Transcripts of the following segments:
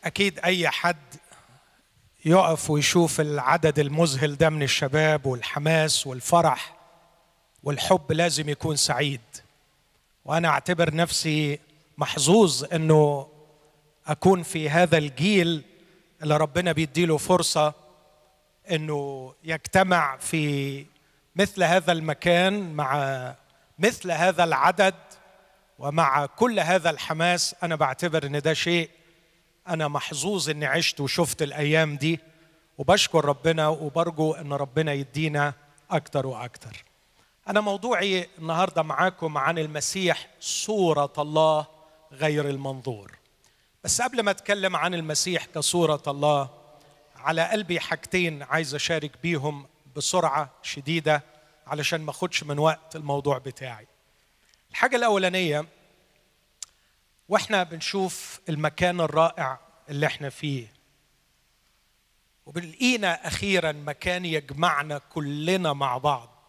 اكيد اي حد يقف ويشوف العدد المذهل ده من الشباب والحماس والفرح والحب لازم يكون سعيد وانا اعتبر نفسي محظوظ انه اكون في هذا الجيل اللي ربنا بيديله فرصه انه يجتمع في مثل هذا المكان مع مثل هذا العدد ومع كل هذا الحماس انا بعتبر ان ده شيء انا محظوظ اني عشت وشفت الايام دي وبشكر ربنا وبرجو ان ربنا يدينا اكتر واكتر انا موضوعي النهارده معاكم عن المسيح صوره الله غير المنظور بس قبل ما اتكلم عن المسيح كصوره الله على قلبي حاجتين عايز اشارك بيهم بسرعه شديده علشان ما اخدش من وقت الموضوع بتاعي الحاجه الاولانيه واحنا بنشوف المكان الرائع اللي احنا فيه وبنلاقينا اخيرا مكان يجمعنا كلنا مع بعض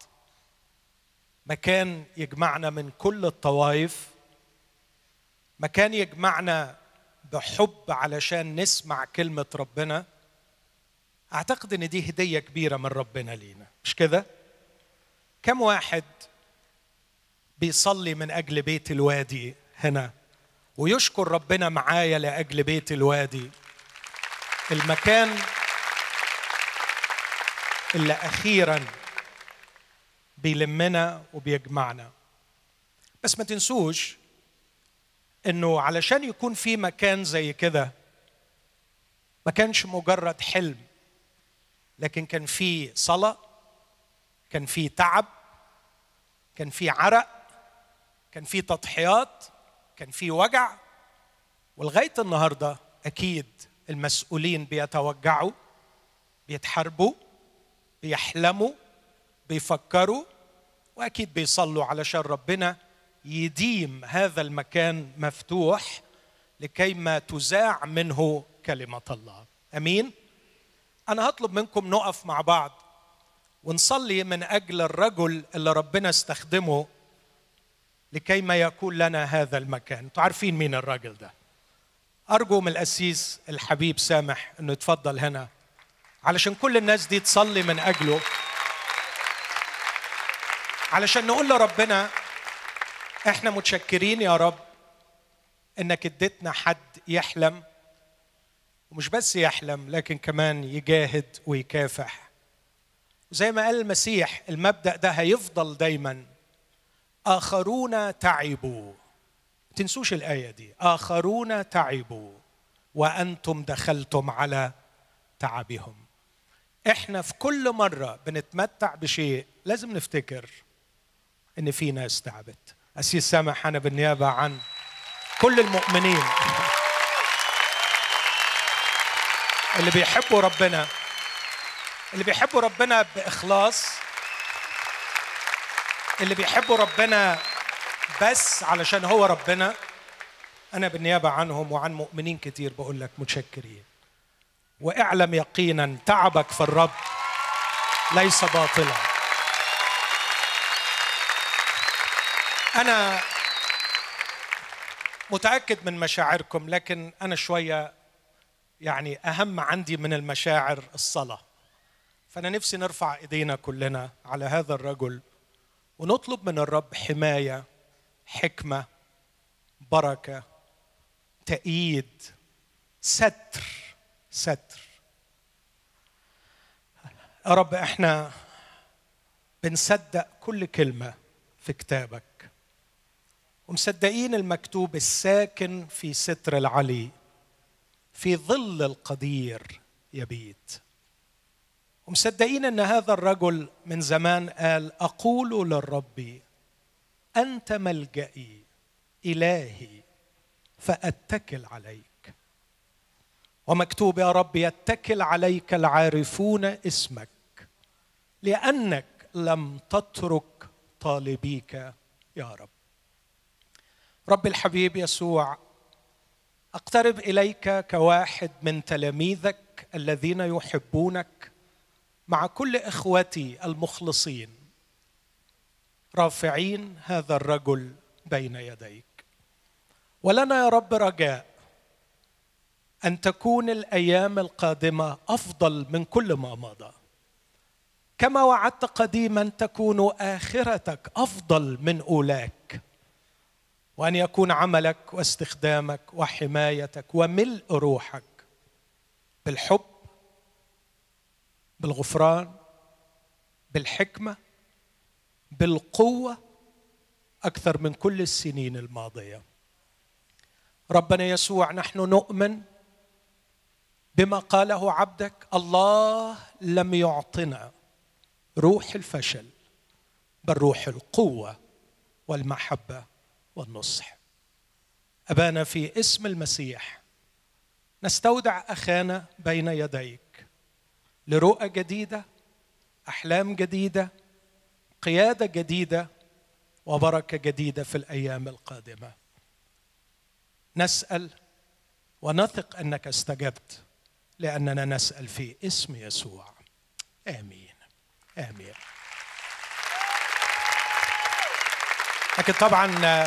مكان يجمعنا من كل الطوائف مكان يجمعنا بحب علشان نسمع كلمه ربنا اعتقد ان دي هديه كبيره من ربنا لينا مش كده كم واحد بيصلي من اجل بيت الوادي هنا ويشكر ربنا معايا لاجل بيت الوادي المكان اللي اخيرا بيلمنا وبيجمعنا بس ما تنسوش انه علشان يكون في مكان زي كده ما كانش مجرد حلم لكن كان في صلاه كان في تعب كان في عرق كان في تضحيات كان في وجع ولغايه النهارده اكيد المسؤولين بيتوجعوا بيتحاربوا بيحلموا بيفكروا واكيد بيصلوا علشان ربنا يديم هذا المكان مفتوح لكي ما تذاع منه كلمه الله امين انا هطلب منكم نقف مع بعض ونصلي من اجل الرجل اللي ربنا استخدمه لكي ما يكون لنا هذا المكان انتوا عارفين مين الراجل ده ارجو من القسيس الحبيب سامح انه يتفضل هنا علشان كل الناس دي تصلي من اجله علشان نقول لربنا احنا متشكرين يا رب انك اديتنا حد يحلم ومش بس يحلم لكن كمان يجاهد ويكافح زي ما قال المسيح المبدا ده هيفضل دايما اخرون تعبوا تنسوش الايه دي اخرون تعبوا وانتم دخلتم على تعبهم احنا في كل مره بنتمتع بشيء لازم نفتكر ان في ناس تعبت اسيس سامح انا بالنيابه عن كل المؤمنين اللي بيحبوا ربنا اللي بيحبوا ربنا باخلاص اللي بيحبوا ربنا بس علشان هو ربنا انا بالنيابه عنهم وعن مؤمنين كتير بقول لك متشكرين واعلم يقينا تعبك في الرب ليس باطلا انا متاكد من مشاعركم لكن انا شويه يعني اهم عندي من المشاعر الصلاه فانا نفسي نرفع ايدينا كلنا على هذا الرجل ونطلب من الرب حمايه حكمه بركه تأييد ستر ستر يا رب احنا بنصدق كل كلمه في كتابك ومصدقين المكتوب الساكن في ستر العلي في ظل القدير يبيت ومصدقين ان هذا الرجل من زمان قال اقول للرب انت ملجئي الهي فاتكل عليك ومكتوب يا رب يتكل عليك العارفون اسمك لانك لم تترك طالبيك يا رب رب الحبيب يسوع اقترب اليك كواحد من تلاميذك الذين يحبونك مع كل اخوتي المخلصين رافعين هذا الرجل بين يديك ولنا يا رب رجاء ان تكون الايام القادمه افضل من كل ما مضى كما وعدت قديما تكون اخرتك افضل من اولاك وان يكون عملك واستخدامك وحمايتك وملء روحك بالحب بالغفران بالحكمه بالقوه اكثر من كل السنين الماضيه ربنا يسوع نحن نؤمن بما قاله عبدك الله لم يعطنا روح الفشل بل روح القوه والمحبه والنصح ابانا في اسم المسيح نستودع اخانا بين يديك لرؤى جديده احلام جديده قياده جديده وبركه جديده في الايام القادمه نسال ونثق انك استجبت لاننا نسال في اسم يسوع امين امين لكن طبعا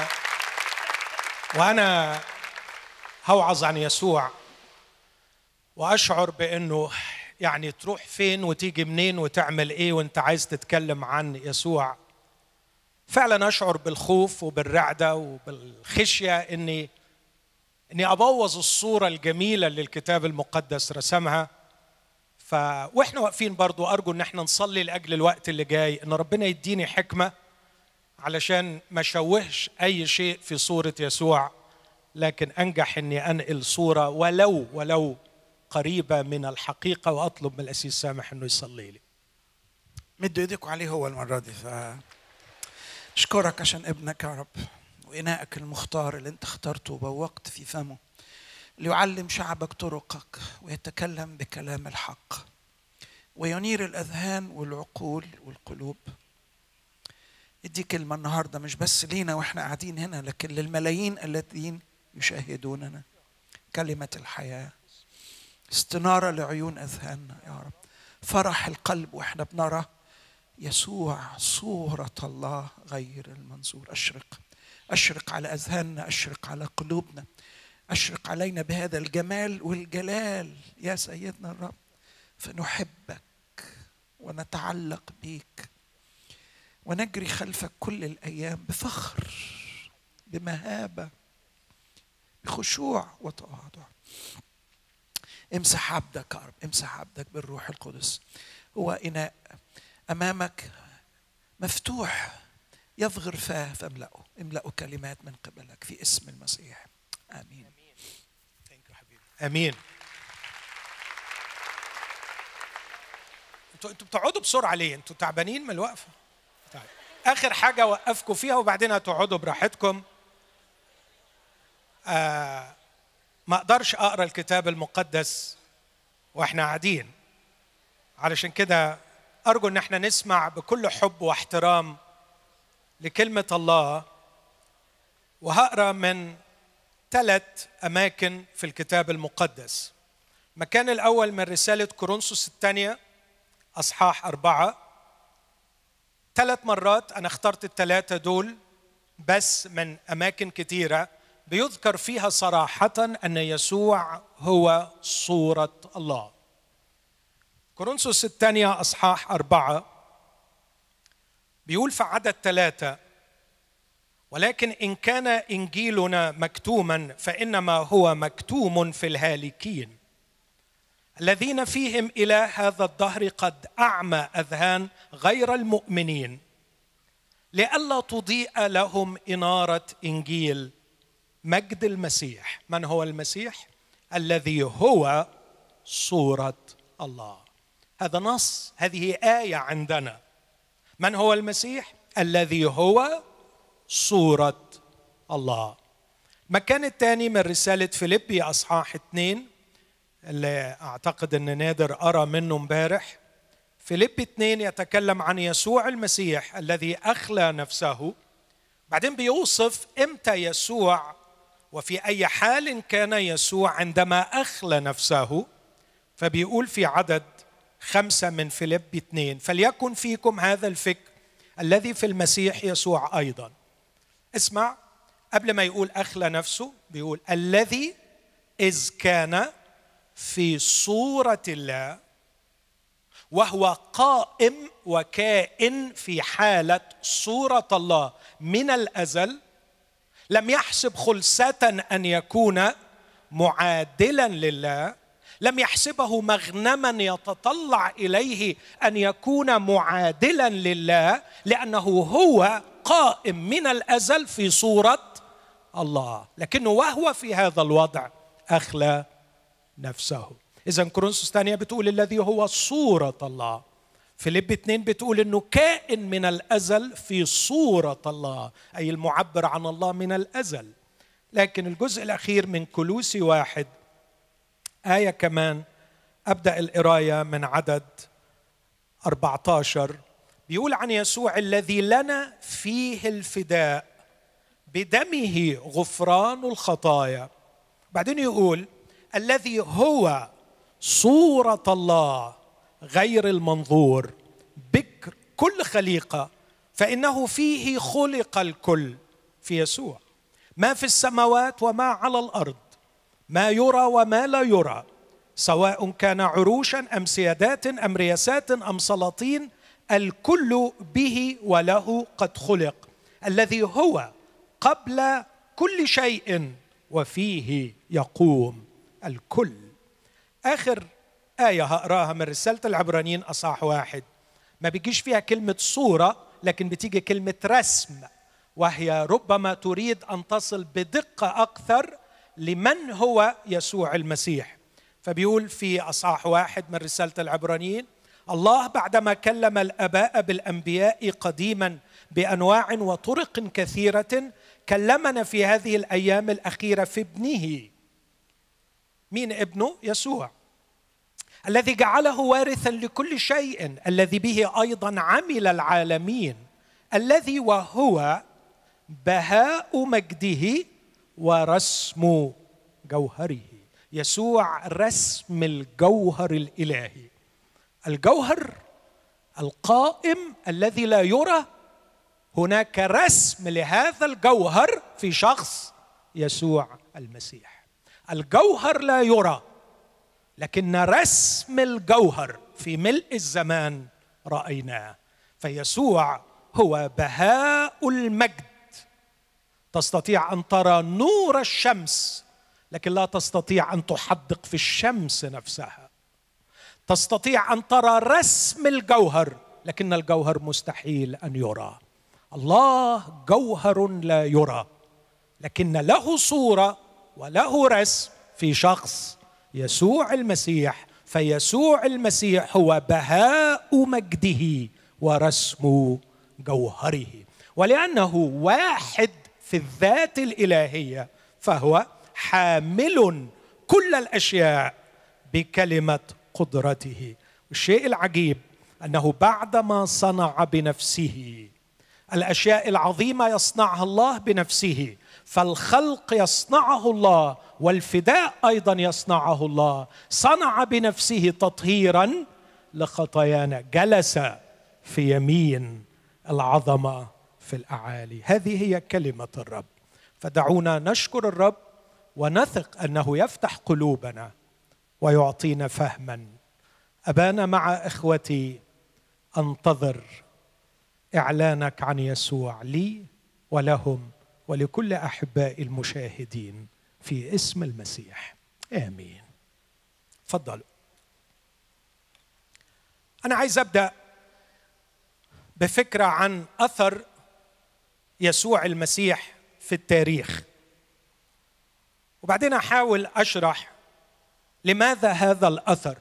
وانا هوعظ عن يسوع واشعر بانه يعني تروح فين وتيجي منين وتعمل ايه وانت عايز تتكلم عن يسوع فعلا اشعر بالخوف وبالرعده وبالخشيه اني اني ابوظ الصوره الجميله اللي الكتاب المقدس رسمها ف واحنا واقفين برضو ارجو ان احنا نصلي لاجل الوقت اللي جاي ان ربنا يديني حكمه علشان ما شوهش اي شيء في صوره يسوع لكن انجح اني انقل صوره ولو ولو قريبه من الحقيقه واطلب من الاسيس سامح انه يصلي لي مدوا ايديكم عليه هو المره دي ف اشكرك عشان ابنك يا رب وإناءك المختار اللي انت اخترته وبوقت في فمه ليعلم شعبك طرقك ويتكلم بكلام الحق وينير الأذهان والعقول والقلوب ادي كلمة النهاردة مش بس لينا واحنا قاعدين هنا لكن للملايين الذين يشاهدوننا كلمة الحياة استنارة لعيون أذهاننا يا رب فرح القلب واحنا بنرى يسوع صورة الله غير المنظور أشرق أشرق على أذهاننا أشرق على قلوبنا أشرق علينا بهذا الجمال والجلال يا سيدنا الرب فنحبك ونتعلق بيك ونجري خلفك كل الأيام بفخر بمهابة بخشوع وتواضع امسح عبدك يا رب امسح عبدك بالروح القدس هو إناء أمامك مفتوح يفغر فاه فاملأه املأه كلمات من قبلك في اسم المسيح آمين امين انتوا انتوا بتقعدوا بسرعه ليه انتوا تعبانين من الوقفه طيب اخر حاجه اوقفكم فيها وبعدين هتقعدوا براحتكم آه ما اقدرش اقرا الكتاب المقدس واحنا قاعدين علشان كده ارجو ان احنا نسمع بكل حب واحترام لكلمه الله وهقرا من ثلاث اماكن في الكتاب المقدس المكان الاول من رساله كورنثوس الثانيه اصحاح اربعه ثلاث مرات انا اخترت الثلاثه دول بس من اماكن كثيره بيذكر فيها صراحه ان يسوع هو صوره الله كورنثوس الثانيه اصحاح اربعه بيقول في عدد ثلاثه ولكن ان كان انجيلنا مكتوما فانما هو مكتوم في الهالكين الذين فيهم الى هذا الدهر قد اعمى اذهان غير المؤمنين لئلا تضيء لهم اناره انجيل مجد المسيح من هو المسيح الذي هو صوره الله هذا نص هذه ايه عندنا من هو المسيح الذي هو صورة الله المكان الثاني من رسالة فيليبي أصحاح اثنين اللي أعتقد أن نادر أرى منه امبارح فيليبي اثنين يتكلم عن يسوع المسيح الذي أخلى نفسه بعدين بيوصف إمتى يسوع وفي أي حال كان يسوع عندما أخلى نفسه فبيقول في عدد خمسة من فيليبي اثنين فليكن فيكم هذا الفكر الذي في المسيح يسوع أيضا اسمع قبل ما يقول أخلى نفسه بيقول الذي إذ كان في صوره الله وهو قائم وكائن في حاله صوره الله من الازل لم يحسب خلسه ان يكون معادلا لله لم يحسبه مغنما يتطلع اليه ان يكون معادلا لله لانه هو قائم من الازل في صوره الله لكنه وهو في هذا الوضع اخلى نفسه اذا كورنثوس الثانيه بتقول الذي هو صوره الله فيليب اثنين بتقول انه كائن من الازل في صوره الله اي المعبر عن الله من الازل لكن الجزء الاخير من كلوسي واحد ايه كمان ابدا القرايه من عدد 14 بيقول عن يسوع الذي لنا فيه الفداء بدمه غفران الخطايا بعدين يقول الذي هو صوره الله غير المنظور بكر كل خليقه فانه فيه خلق الكل في يسوع ما في السماوات وما على الارض ما يرى وما لا يرى سواء كان عروشا ام سيادات ام رياسات ام سلاطين الكل به وله قد خلق الذي هو قبل كل شيء وفيه يقوم الكل اخر ايه هقراها من رساله العبرانيين اصح واحد ما بيجيش فيها كلمه صوره لكن بتيجي كلمه رسم وهي ربما تريد ان تصل بدقه اكثر لمن هو يسوع المسيح فبيقول في اصحاح واحد من رساله العبرانيين الله بعدما كلم الاباء بالانبياء قديما بانواع وطرق كثيره كلمنا في هذه الايام الاخيره في ابنه مين ابنه يسوع الذي جعله وارثا لكل شيء الذي به ايضا عمل العالمين الذي وهو بهاء مجده ورسم جوهره يسوع رسم الجوهر الالهي الجوهر القائم الذي لا يرى هناك رسم لهذا الجوهر في شخص يسوع المسيح الجوهر لا يرى لكن رسم الجوهر في ملء الزمان رايناه فيسوع هو بهاء المجد تستطيع ان ترى نور الشمس لكن لا تستطيع ان تحدق في الشمس نفسها تستطيع ان ترى رسم الجوهر لكن الجوهر مستحيل ان يرى الله جوهر لا يرى لكن له صوره وله رسم في شخص يسوع المسيح فيسوع المسيح هو بهاء مجده ورسم جوهره ولانه واحد في الذات الالهيه فهو حامل كل الاشياء بكلمه قدرته والشيء العجيب انه بعدما صنع بنفسه الاشياء العظيمه يصنعها الله بنفسه فالخلق يصنعه الله والفداء ايضا يصنعه الله صنع بنفسه تطهيرا لخطايانا جلس في يمين العظمه في الاعالي هذه هي كلمه الرب فدعونا نشكر الرب ونثق انه يفتح قلوبنا ويعطينا فهما ابانا مع اخوتي انتظر اعلانك عن يسوع لي ولهم ولكل احبائي المشاهدين في اسم المسيح امين تفضلوا انا عايز ابدا بفكره عن اثر يسوع المسيح في التاريخ وبعدين احاول اشرح لماذا هذا الاثر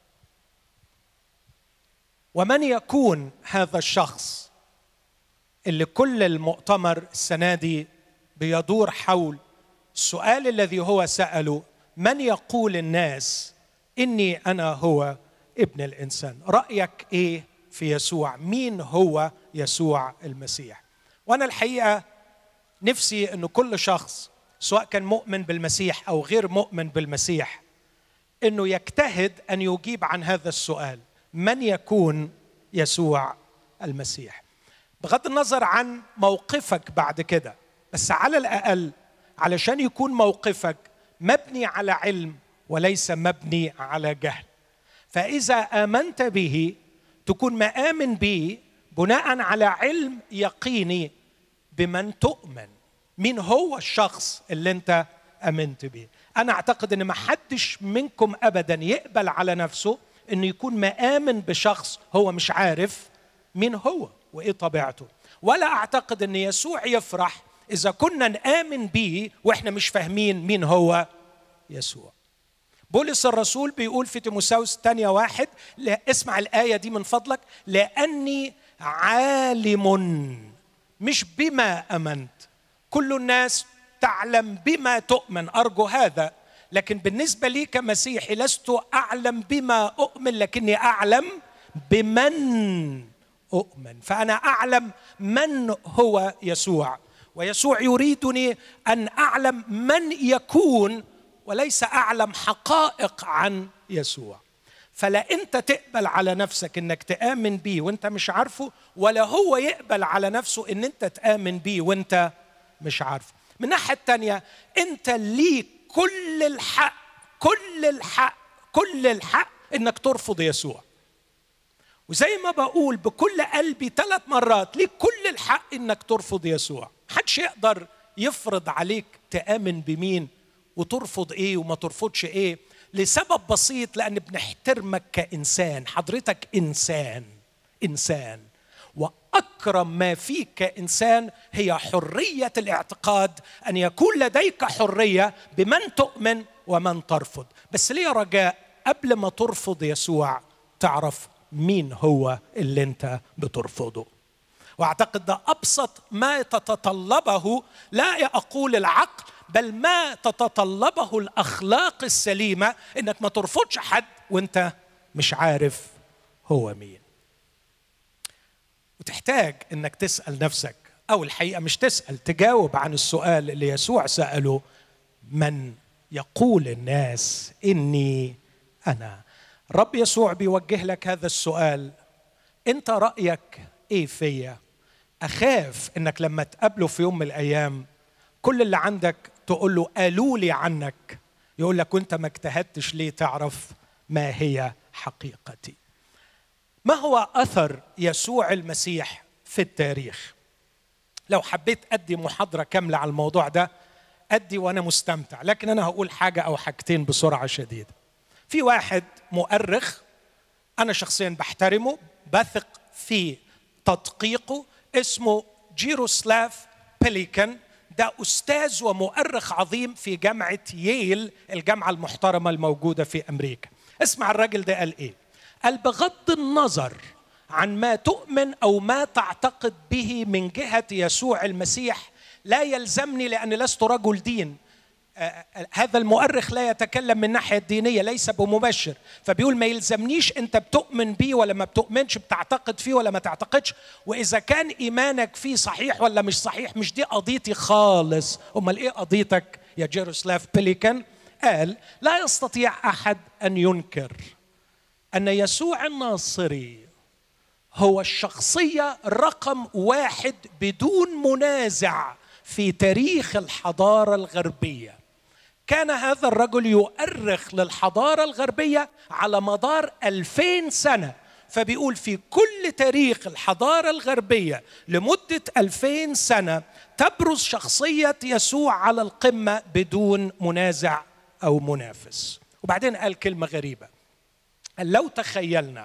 ومن يكون هذا الشخص اللي كل المؤتمر السنه دي بيدور حول السؤال الذي هو ساله من يقول الناس اني انا هو ابن الانسان رايك ايه في يسوع مين هو يسوع المسيح وانا الحقيقه نفسي انه كل شخص سواء كان مؤمن بالمسيح او غير مؤمن بالمسيح انه يجتهد ان يجيب عن هذا السؤال من يكون يسوع المسيح بغض النظر عن موقفك بعد كده بس على الاقل علشان يكون موقفك مبني على علم وليس مبني على جهل فاذا امنت به تكون مآمن به بناء على علم يقيني بمن تؤمن مين هو الشخص اللي انت امنت به انا اعتقد ان ما حدش منكم ابدا يقبل على نفسه انه يكون مآمن بشخص هو مش عارف مين هو وايه طبيعته ولا اعتقد ان يسوع يفرح اذا كنا نآمن به واحنا مش فاهمين مين هو يسوع بولس الرسول بيقول في تيموساوس الثانية واحد اسمع الآية دي من فضلك لأني عالم مش بما أمنت كل الناس تعلم بما تؤمن أرجو هذا لكن بالنسبة لي كمسيحي لست أعلم بما أؤمن لكني أعلم بمن أؤمن فأنا أعلم من هو يسوع ويسوع يريدني أن أعلم من يكون وليس اعلم حقائق عن يسوع فلا انت تقبل على نفسك انك تامن بيه وانت مش عارفه ولا هو يقبل على نفسه ان انت تامن بيه وانت مش عارفه من الناحيه الثانيه انت ليك كل الحق كل الحق كل الحق انك ترفض يسوع وزي ما بقول بكل قلبي ثلاث مرات ليك كل الحق انك ترفض يسوع محدش يقدر يفرض عليك تامن بمين وترفض ايه وما ترفضش ايه لسبب بسيط لان بنحترمك كانسان حضرتك انسان انسان واكرم ما فيك كانسان هي حريه الاعتقاد ان يكون لديك حريه بمن تؤمن ومن ترفض بس ليه رجاء قبل ما ترفض يسوع تعرف مين هو اللي انت بترفضه واعتقد ده ابسط ما تتطلبه لا اقول العقل بل ما تتطلبه الاخلاق السليمه انك ما ترفضش حد وانت مش عارف هو مين وتحتاج انك تسال نفسك او الحقيقه مش تسال تجاوب عن السؤال اللي يسوع ساله من يقول الناس اني انا رب يسوع بيوجه لك هذا السؤال انت رايك ايه فيا اخاف انك لما تقابله في يوم من الايام كل اللي عندك تقول له قالوا لي عنك يقول لك وانت ما اجتهدتش ليه تعرف ما هي حقيقتي ما هو اثر يسوع المسيح في التاريخ لو حبيت ادي محاضره كامله على الموضوع ده ادي وانا مستمتع لكن انا هقول حاجه او حاجتين بسرعه شديده في واحد مؤرخ انا شخصيا بحترمه بثق في تدقيقه اسمه جيروسلاف بيليكن ده استاذ ومؤرخ عظيم في جامعه ييل الجامعه المحترمه الموجوده في امريكا اسمع الراجل ده قال ايه قال بغض النظر عن ما تؤمن او ما تعتقد به من جهه يسوع المسيح لا يلزمني لاني لست رجل دين آه، آه، هذا المؤرخ لا يتكلم من الناحيه الدينيه ليس بمبشر فبيقول ما يلزمنيش انت بتؤمن بيه ولا ما بتؤمنش بتعتقد فيه ولا ما تعتقدش واذا كان ايمانك فيه صحيح ولا مش صحيح مش دي قضيتي خالص امال ايه قضيتك يا جيروسلاف بيليكن قال لا يستطيع احد ان ينكر ان يسوع الناصري هو الشخصيه رقم واحد بدون منازع في تاريخ الحضاره الغربيه كان هذا الرجل يؤرخ للحضارة الغربية على مدار ألفين سنة فبيقول في كل تاريخ الحضارة الغربية لمدة ألفين سنة تبرز شخصية يسوع على القمة بدون منازع أو منافس وبعدين قال كلمة غريبة قال لو تخيلنا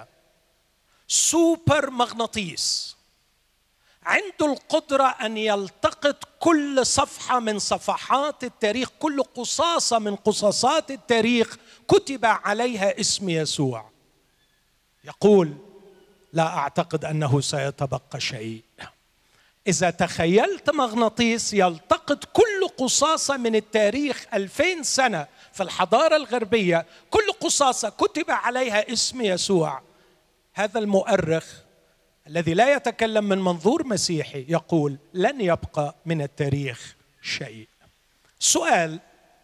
سوبر مغناطيس عنده القدرة أن يلتقط كل صفحة من صفحات التاريخ كل قصاصة من قصاصات التاريخ كتب عليها اسم يسوع يقول لا أعتقد أنه سيتبقى شيء إذا تخيلت مغناطيس يلتقط كل قصاصة من التاريخ ألفين سنة في الحضارة الغربية كل قصاصة كتب عليها اسم يسوع هذا المؤرخ الذي لا يتكلم من منظور مسيحي يقول لن يبقى من التاريخ شيء سؤال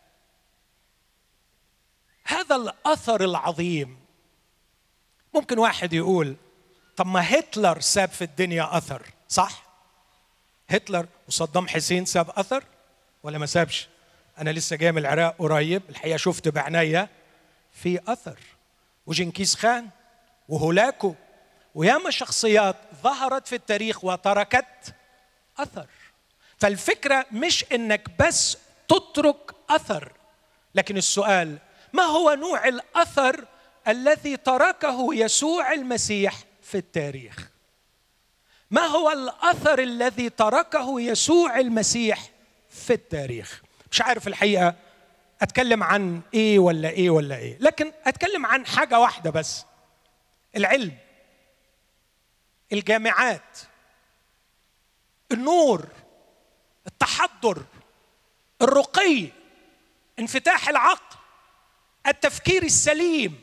هذا الاثر العظيم ممكن واحد يقول طب ما هتلر ساب في الدنيا اثر صح هتلر وصدام حسين ساب اثر ولا ما سابش انا لسه جاي من العراق قريب الحقيقه شفت بعناية في اثر وجنكيز خان وهولاكو وياما شخصيات ظهرت في التاريخ وتركت اثر فالفكره مش انك بس تترك اثر لكن السؤال ما هو نوع الاثر الذي تركه يسوع المسيح في التاريخ ما هو الاثر الذي تركه يسوع المسيح في التاريخ مش عارف الحقيقه اتكلم عن ايه ولا ايه ولا ايه لكن اتكلم عن حاجه واحده بس العلم الجامعات النور التحضر الرقي انفتاح العقل التفكير السليم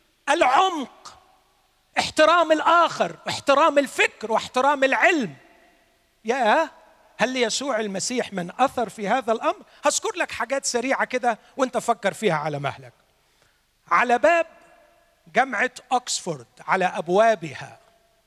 العمق احترام الاخر واحترام الفكر واحترام العلم يا هل يسوع المسيح من اثر في هذا الامر هذكر لك حاجات سريعه كده وانت فكر فيها على مهلك على باب جامعه اوكسفورد على ابوابها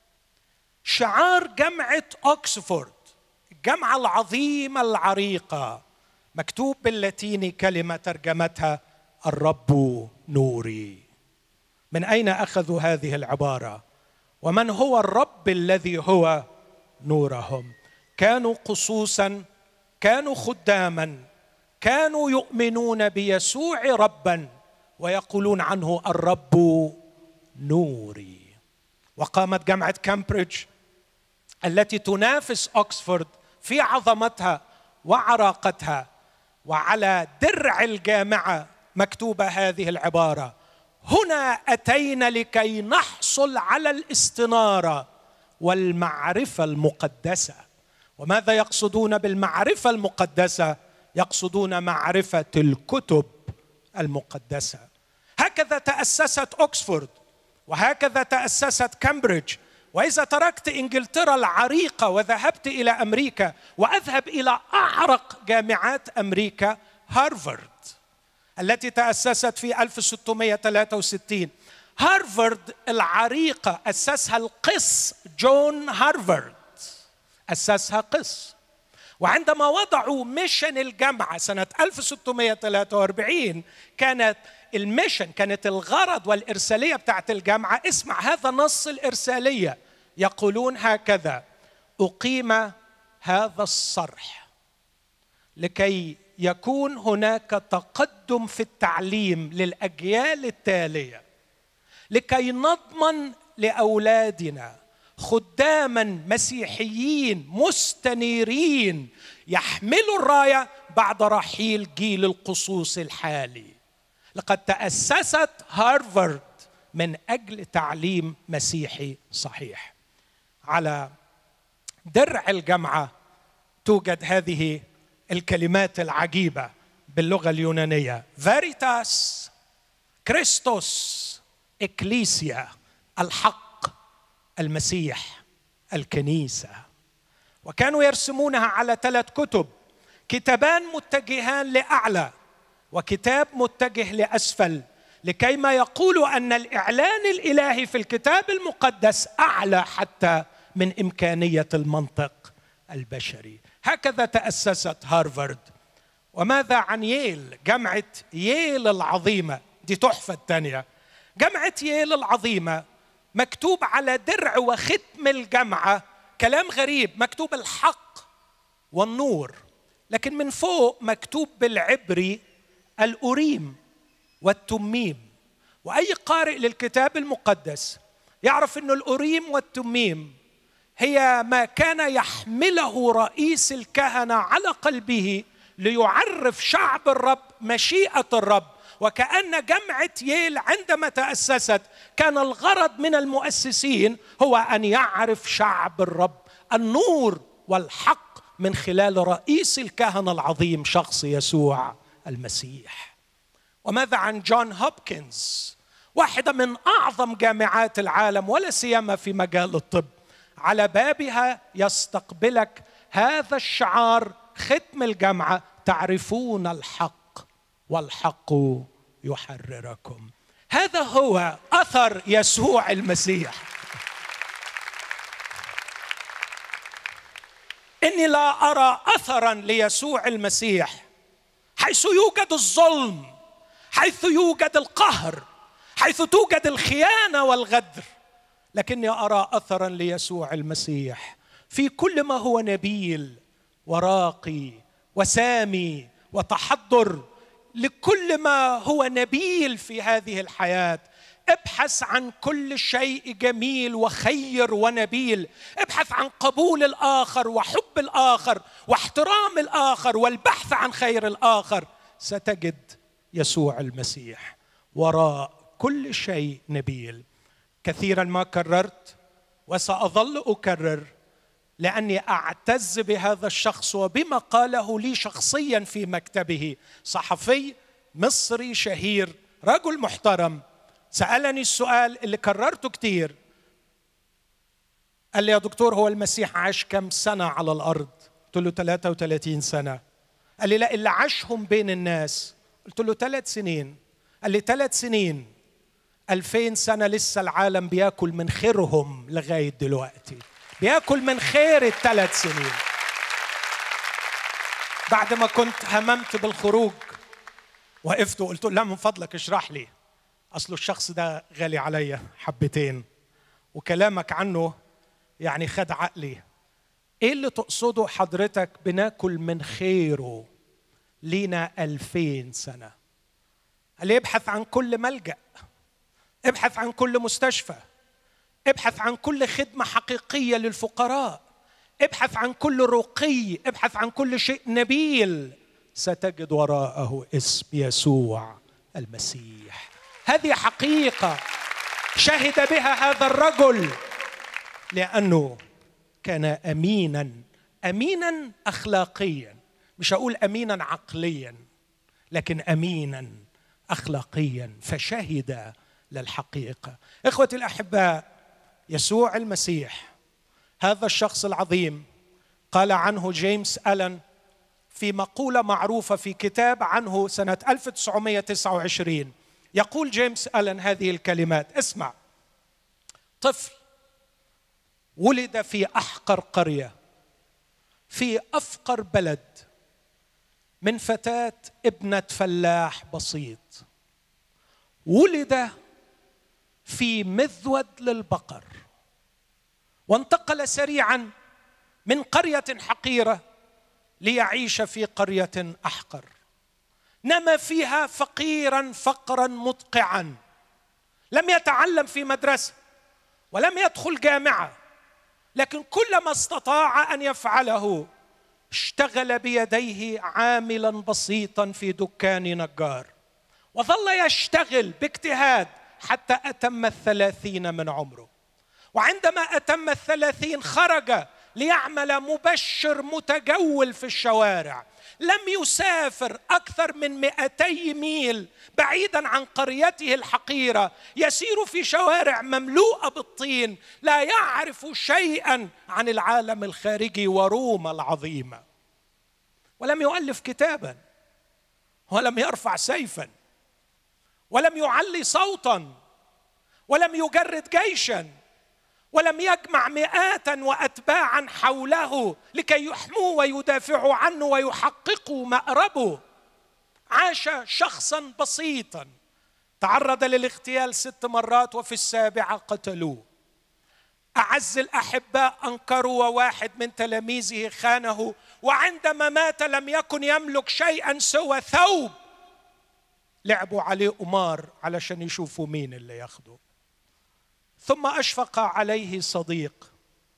شعار جامعه اوكسفورد الجامعه العظيمه العريقه مكتوب باللاتيني كلمه ترجمتها الرب نوري من اين اخذوا هذه العباره ومن هو الرب الذي هو نورهم كانوا قصوصا كانوا خداما كانوا يؤمنون بيسوع ربا ويقولون عنه الرب نوري وقامت جامعه كامبريدج التي تنافس اوكسفورد في عظمتها وعراقتها وعلى درع الجامعه مكتوبه هذه العباره هنا اتينا لكي نحصل على الاستناره والمعرفه المقدسه وماذا يقصدون بالمعرفه المقدسه يقصدون معرفه الكتب المقدسه هكذا تاسست اوكسفورد وهكذا تاسست كامبريدج واذا تركت انجلترا العريقه وذهبت الى امريكا واذهب الى اعرق جامعات امريكا هارفارد التي تاسست في 1663 هارفارد العريقه اسسها القس جون هارفارد اسسها قس وعندما وضعوا ميشن الجامعه سنه 1643 كانت الميشن كانت الغرض والارساليه بتاعت الجامعه اسمع هذا نص الارساليه يقولون هكذا اقيم هذا الصرح لكي يكون هناك تقدم في التعليم للاجيال التاليه لكي نضمن لاولادنا خداما مسيحيين مستنيرين يحملوا الرايه بعد رحيل جيل القصوص الحالي لقد تاسست هارفارد من اجل تعليم مسيحي صحيح على درع الجامعه توجد هذه الكلمات العجيبه باللغه اليونانيه فيريتاس كريستوس اكليسيا الحق المسيح الكنيسه وكانوا يرسمونها على ثلاث كتب كتابان متجهان لاعلى وكتاب متجه لاسفل لكي ما يقولوا ان الاعلان الالهي في الكتاب المقدس اعلى حتى من امكانيه المنطق البشري هكذا تاسست هارفارد وماذا عن ييل جامعه ييل العظيمه دي تحفه الثانيه جامعه ييل العظيمه مكتوب على درع وختم الجامعه كلام غريب مكتوب الحق والنور لكن من فوق مكتوب بالعبري الأوريم والتميم وأي قارئ للكتاب المقدس يعرف أن الأوريم والتميم هي ما كان يحمله رئيس الكهنة على قلبه ليعرف شعب الرب مشيئة الرب وكأن جمعة ييل عندما تأسست كان الغرض من المؤسسين هو أن يعرف شعب الرب النور والحق من خلال رئيس الكهنة العظيم شخص يسوع المسيح وماذا عن جون هوبكنز واحدة من أعظم جامعات العالم ولا سيما في مجال الطب على بابها يستقبلك هذا الشعار ختم الجامعة تعرفون الحق والحق يحرركم هذا هو أثر يسوع المسيح إني لا أرى أثرا ليسوع المسيح حيث يوجد الظلم حيث يوجد القهر حيث توجد الخيانه والغدر لكني ارى اثرا ليسوع المسيح في كل ما هو نبيل وراقي وسامي وتحضر لكل ما هو نبيل في هذه الحياه ابحث عن كل شيء جميل وخير ونبيل ابحث عن قبول الاخر وحب الاخر واحترام الاخر والبحث عن خير الاخر ستجد يسوع المسيح وراء كل شيء نبيل كثيرا ما كررت وساظل اكرر لاني اعتز بهذا الشخص وبما قاله لي شخصيا في مكتبه صحفي مصري شهير رجل محترم سالني السؤال اللي كررته كتير قال لي يا دكتور هو المسيح عاش كم سنه على الارض قلت له 33 سنه قال لي لا اللي عاشهم بين الناس قلت له ثلاث سنين قال لي ثلاث سنين ألفين سنة لسه العالم بياكل من خيرهم لغاية دلوقتي بياكل من خير الثلاث سنين بعد ما كنت هممت بالخروج وقفت وقلت له لا من فضلك اشرح لي اصل الشخص ده غالي عليا حبتين وكلامك عنه يعني خد عقلي ايه اللي تقصده حضرتك بناكل من خيره لينا ألفين سنة قال لي ابحث عن كل ملجأ ابحث عن كل مستشفى ابحث عن كل خدمة حقيقية للفقراء ابحث عن كل رقي ابحث عن كل شيء نبيل ستجد وراءه اسم يسوع المسيح هذه حقيقة شهد بها هذا الرجل لأنه كان أمينا أمينا أخلاقيا مش هقول أمينا عقليا لكن أمينا أخلاقيا فشهد للحقيقة إخوتي الأحباء يسوع المسيح هذا الشخص العظيم قال عنه جيمس ألن في مقولة معروفة في كتاب عنه سنة 1929 يقول جيمس ألن هذه الكلمات اسمع طفل ولد في أحقر قرية في أفقر بلد من فتاة ابنة فلاح بسيط ولد في مذود للبقر وانتقل سريعا من قريه حقيره ليعيش في قريه احقر نما فيها فقيرا فقرا مدقعا لم يتعلم في مدرسه ولم يدخل جامعه لكن كل ما استطاع ان يفعله اشتغل بيديه عاملا بسيطا في دكان نجار وظل يشتغل باجتهاد حتى أتم الثلاثين من عمره وعندما أتم الثلاثين خرج ليعمل مبشر متجول في الشوارع لم يسافر أكثر من مئتي ميل بعيدا عن قريته الحقيرة يسير في شوارع مملوءة بالطين لا يعرف شيئا عن العالم الخارجي وروما العظيمة ولم يؤلف كتابا ولم يرفع سيفا ولم يعلي صوتا ولم يجرد جيشا ولم يجمع مئات واتباعا حوله لكي يحموه ويدافعوا عنه ويحققوا مأربه عاش شخصا بسيطا تعرض للاغتيال ست مرات وفي السابعه قتلوه اعز الاحباء انكروا وواحد من تلاميذه خانه وعندما مات لم يكن يملك شيئا سوى ثوب لعبوا عليه قمار علشان يشوفوا مين اللي ياخده ثم اشفق عليه صديق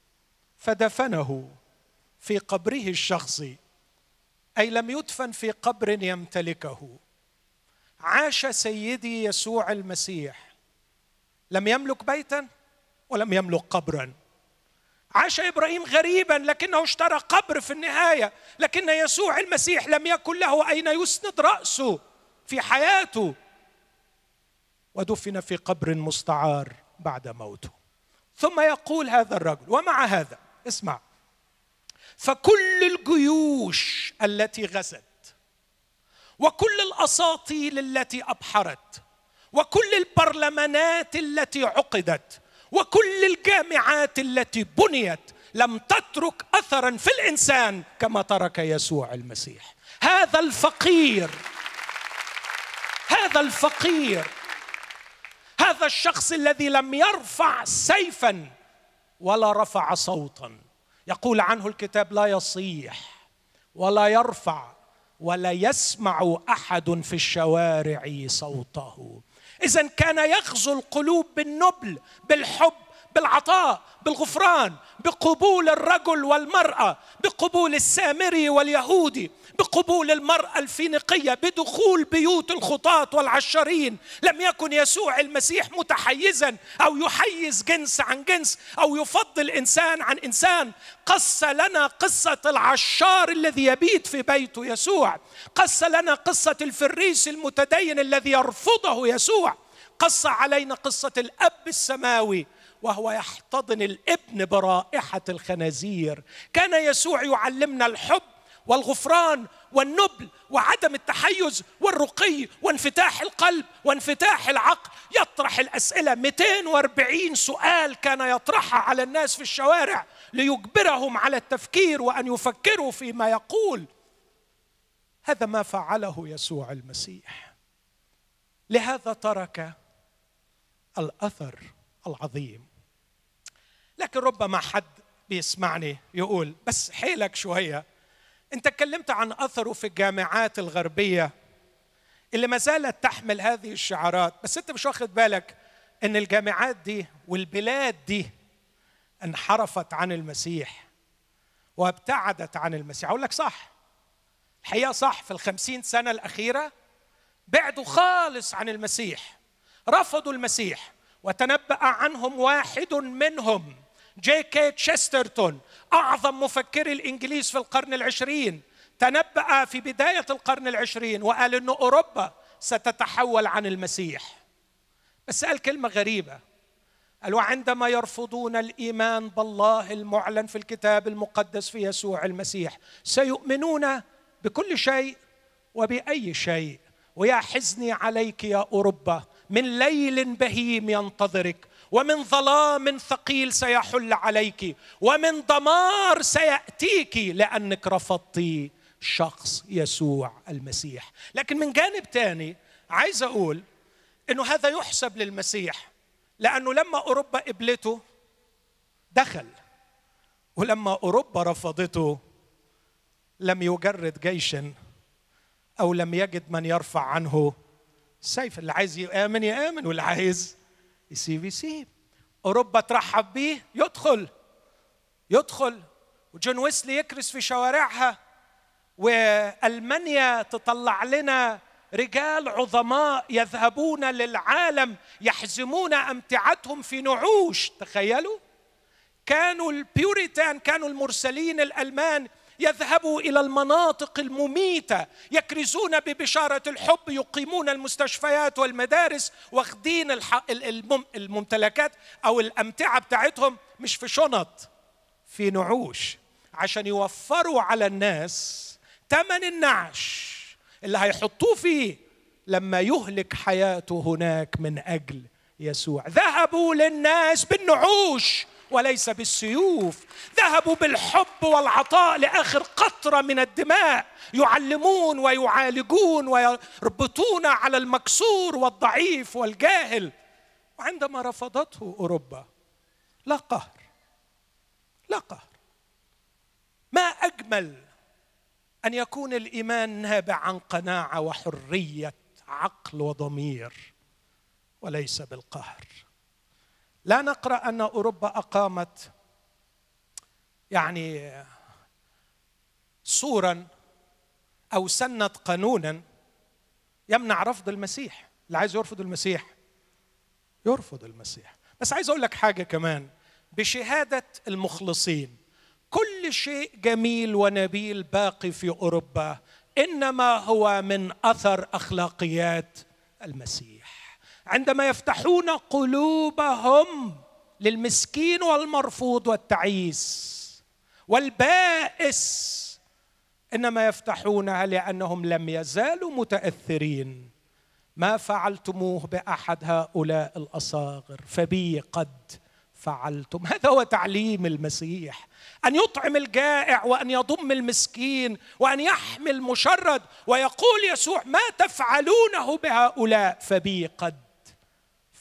فدفنه في قبره الشخصي اي لم يدفن في قبر يمتلكه عاش سيدي يسوع المسيح لم يملك بيتا ولم يملك قبرا عاش ابراهيم غريبا لكنه اشترى قبر في النهايه لكن يسوع المسيح لم يكن له اين يسند راسه في حياته ودفن في قبر مستعار بعد موته ثم يقول هذا الرجل ومع هذا اسمع فكل الجيوش التي غزت وكل الاساطيل التي ابحرت وكل البرلمانات التي عقدت وكل الجامعات التي بنيت لم تترك اثرا في الانسان كما ترك يسوع المسيح هذا الفقير هذا الفقير هذا الشخص الذي لم يرفع سيفا ولا رفع صوتا يقول عنه الكتاب لا يصيح ولا يرفع ولا يسمع احد في الشوارع صوته اذا كان يغزو القلوب بالنبل بالحب بالعطاء بالغفران بقبول الرجل والمراه بقبول السامري واليهودي بقبول المراه الفينيقيه بدخول بيوت الخطاة والعشارين لم يكن يسوع المسيح متحيزا او يحيز جنس عن جنس او يفضل انسان عن انسان قص لنا قصه العشار الذي يبيت في بيته يسوع قص لنا قصه الفريس المتدين الذي يرفضه يسوع قص علينا قصه الاب السماوي وهو يحتضن الابن برائحه الخنازير كان يسوع يعلمنا الحب والغفران والنبل وعدم التحيز والرقي وانفتاح القلب وانفتاح العقل يطرح الاسئله 240 سؤال كان يطرحها على الناس في الشوارع ليجبرهم على التفكير وان يفكروا فيما يقول هذا ما فعله يسوع المسيح لهذا ترك الاثر العظيم لكن ربما حد بيسمعني يقول بس حيلك شويه انت اتكلمت عن اثره في الجامعات الغربيه اللي ما زالت تحمل هذه الشعارات بس انت مش واخد بالك ان الجامعات دي والبلاد دي انحرفت عن المسيح وابتعدت عن المسيح اقول لك صح الحقيقه صح في الخمسين سنه الاخيره بعدوا خالص عن المسيح رفضوا المسيح وتنبأ عنهم واحد منهم جي كي تشسترتون أعظم مفكري الإنجليز في القرن العشرين تنبأ في بداية القرن العشرين وقال أن أوروبا ستتحول عن المسيح بس قال كلمة غريبة قال وعندما يرفضون الإيمان بالله المعلن في الكتاب المقدس في يسوع المسيح سيؤمنون بكل شيء وبأي شيء ويا حزني عليك يا أوروبا من ليل بهيم ينتظرك ومن ظلام ثقيل سيحل عليك ومن دمار سياتيك لانك رفضتي شخص يسوع المسيح لكن من جانب ثاني عايز اقول انه هذا يحسب للمسيح لانه لما اوروبا قبلته دخل ولما اوروبا رفضته لم يجرد جيشا او لم يجد من يرفع عنه سيف اللي عايز يامن يامن واللي عايز يسيب يسيب اوروبا ترحب به يدخل يدخل وجون ويسلي يكرس في شوارعها والمانيا تطلع لنا رجال عظماء يذهبون للعالم يحزمون امتعتهم في نعوش تخيلوا كانوا البيوريتان كانوا المرسلين الالمان يذهبوا الى المناطق المميته يكرزون ببشاره الحب يقيمون المستشفيات والمدارس واخدين الممتلكات او الامتعه بتاعتهم مش في شنط في نعوش عشان يوفروا على الناس ثمن النعش اللي هيحطوه فيه لما يهلك حياته هناك من اجل يسوع ذهبوا للناس بالنعوش وليس بالسيوف ذهبوا بالحب والعطاء لاخر قطره من الدماء يعلمون ويعالجون ويربطون على المكسور والضعيف والجاهل وعندما رفضته اوروبا لا قهر لا قهر ما اجمل ان يكون الايمان نابع عن قناعه وحريه عقل وضمير وليس بالقهر لا نقرا ان اوروبا اقامت يعني صورا او سنت قانونا يمنع رفض المسيح اللي عايز يرفض المسيح يرفض المسيح بس عايز اقول لك حاجه كمان بشهاده المخلصين كل شيء جميل ونبيل باقي في اوروبا انما هو من اثر اخلاقيات المسيح عندما يفتحون قلوبهم للمسكين والمرفوض والتعيس والبائس انما يفتحونها لانهم لم يزالوا متاثرين ما فعلتموه باحد هؤلاء الاصاغر فبي قد فعلتم هذا هو تعليم المسيح ان يطعم الجائع وان يضم المسكين وان يحمي المشرد ويقول يسوع ما تفعلونه بهؤلاء فبي قد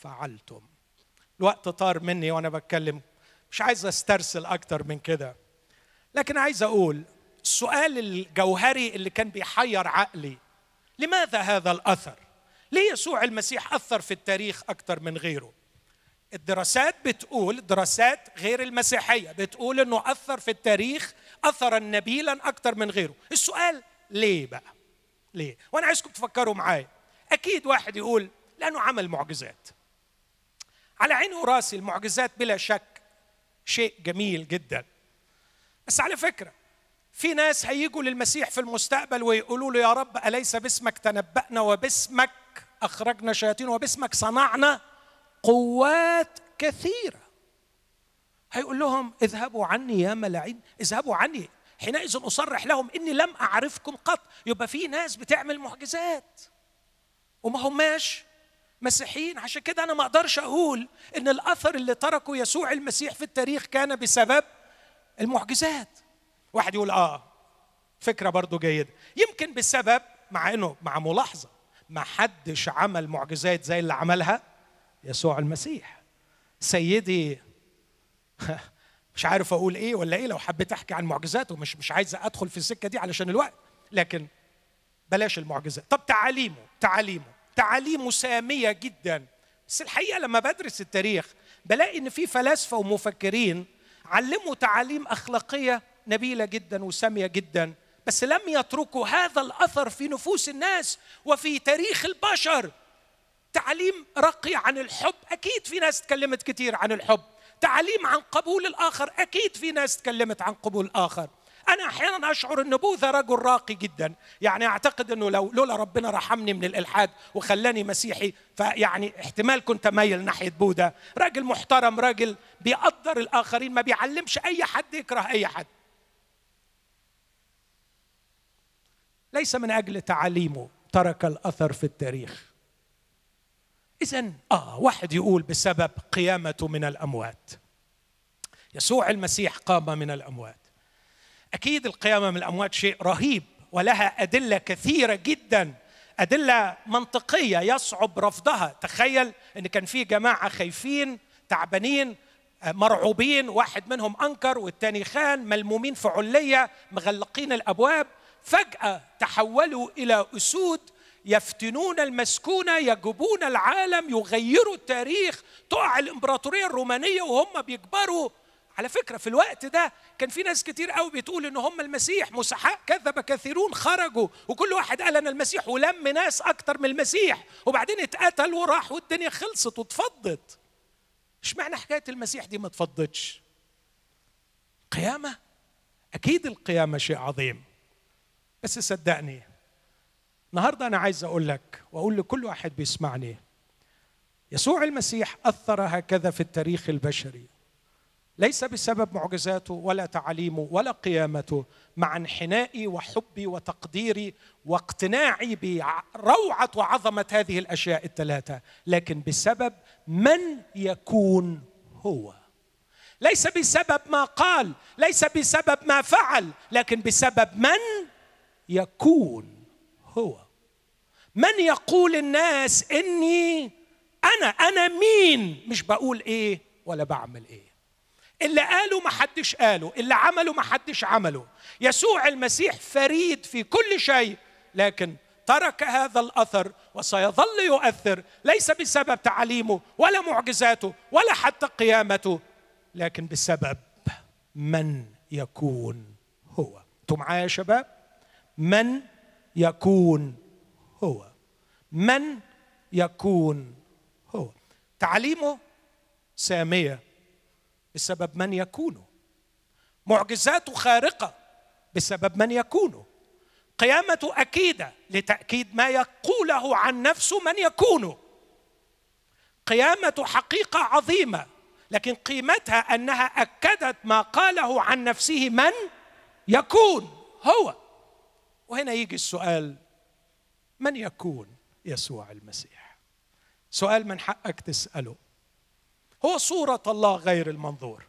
فعلتم الوقت طار مني وانا بتكلم مش عايز استرسل اكتر من كده لكن عايز اقول السؤال الجوهري اللي كان بيحير عقلي لماذا هذا الاثر ليه يسوع المسيح اثر في التاريخ اكتر من غيره الدراسات بتقول دراسات غير المسيحيه بتقول انه اثر في التاريخ اثرا نبيلا اكتر من غيره السؤال ليه بقى ليه وانا عايزكم تفكروا معايا اكيد واحد يقول لانه عمل معجزات على عيني وراسي المعجزات بلا شك شيء جميل جدا بس على فكره في ناس هيجوا للمسيح في المستقبل ويقولوا له يا رب اليس باسمك تنبأنا وباسمك اخرجنا شياطين وباسمك صنعنا قوات كثيره هيقول لهم اذهبوا عني يا ملاعين اذهبوا عني حينئذ اصرح لهم اني لم اعرفكم قط يبقى في ناس بتعمل معجزات وما هماش مسيحيين عشان كده انا ما اقدرش اقول ان الاثر اللي تركه يسوع المسيح في التاريخ كان بسبب المعجزات واحد يقول اه فكره برضو جيده يمكن بسبب مع انه مع ملاحظه ما حدش عمل معجزات زي اللي عملها يسوع المسيح سيدي مش عارف اقول ايه ولا ايه لو حبيت احكي عن معجزاته مش مش عايز ادخل في السكه دي علشان الوقت لكن بلاش المعجزات طب تعاليمه تعاليمه تعاليمه ساميه جدا بس الحقيقه لما بدرس التاريخ بلاقي ان في فلاسفه ومفكرين علموا تعاليم اخلاقيه نبيله جدا وساميه جدا بس لم يتركوا هذا الاثر في نفوس الناس وفي تاريخ البشر تعليم رقي عن الحب اكيد في ناس تكلمت كتير عن الحب تعليم عن قبول الاخر اكيد في ناس تكلمت عن قبول الاخر انا احيانا اشعر ان بوذا رجل راقي جدا يعني اعتقد انه لو لولا ربنا رحمني من الالحاد وخلاني مسيحي فيعني احتمال كنت مايل ناحيه بوذا راجل محترم راجل بيقدر الاخرين ما بيعلمش اي حد يكره اي حد ليس من اجل تعاليمه ترك الاثر في التاريخ اذا اه واحد يقول بسبب قيامته من الاموات يسوع المسيح قام من الاموات اكيد القيامه من الاموات شيء رهيب ولها ادله كثيره جدا ادله منطقيه يصعب رفضها تخيل ان كان في جماعه خايفين تعبانين مرعوبين واحد منهم انكر والتاني خان ملمومين في عليه مغلقين الابواب فجاه تحولوا الى اسود يفتنون المسكونة يجبون العالم يغيروا التاريخ تقع الإمبراطورية الرومانية وهم بيكبروا على فكرة في الوقت ده كان في ناس كتير قوي بتقول إن هم المسيح مسحاء كذب كثيرون خرجوا وكل واحد قال أنا المسيح ولم ناس أكتر من المسيح وبعدين اتقتل وراح والدنيا خلصت واتفضت اشمعنى حكاية المسيح دي ما اتفضتش قيامة أكيد القيامة شيء عظيم بس صدقني النهارده انا عايز اقول لك واقول لكل واحد بيسمعني يسوع المسيح اثر هكذا في التاريخ البشري ليس بسبب معجزاته ولا تعاليمه ولا قيامته مع انحنائي وحبي وتقديري واقتناعي بروعه وعظمه هذه الاشياء الثلاثه لكن بسبب من يكون هو ليس بسبب ما قال ليس بسبب ما فعل لكن بسبب من يكون هو من يقول الناس اني انا انا مين مش بقول ايه ولا بعمل ايه اللي قالوا ما حدش قاله اللي عمله ما حدش عمله يسوع المسيح فريد في كل شيء لكن ترك هذا الاثر وسيظل يؤثر ليس بسبب تعليمه ولا معجزاته ولا حتى قيامته لكن بسبب من يكون هو انتم معايا يا شباب من يكون هو من يكون هو تعليمه ساميه بسبب من يكونه معجزاته خارقه بسبب من يكونه قيامته اكيده لتاكيد ما يقوله عن نفسه من يكونه قيامته حقيقه عظيمه لكن قيمتها انها اكدت ما قاله عن نفسه من يكون هو وهنا يجي السؤال من يكون يسوع المسيح سؤال من حقك تساله هو صوره الله غير المنظور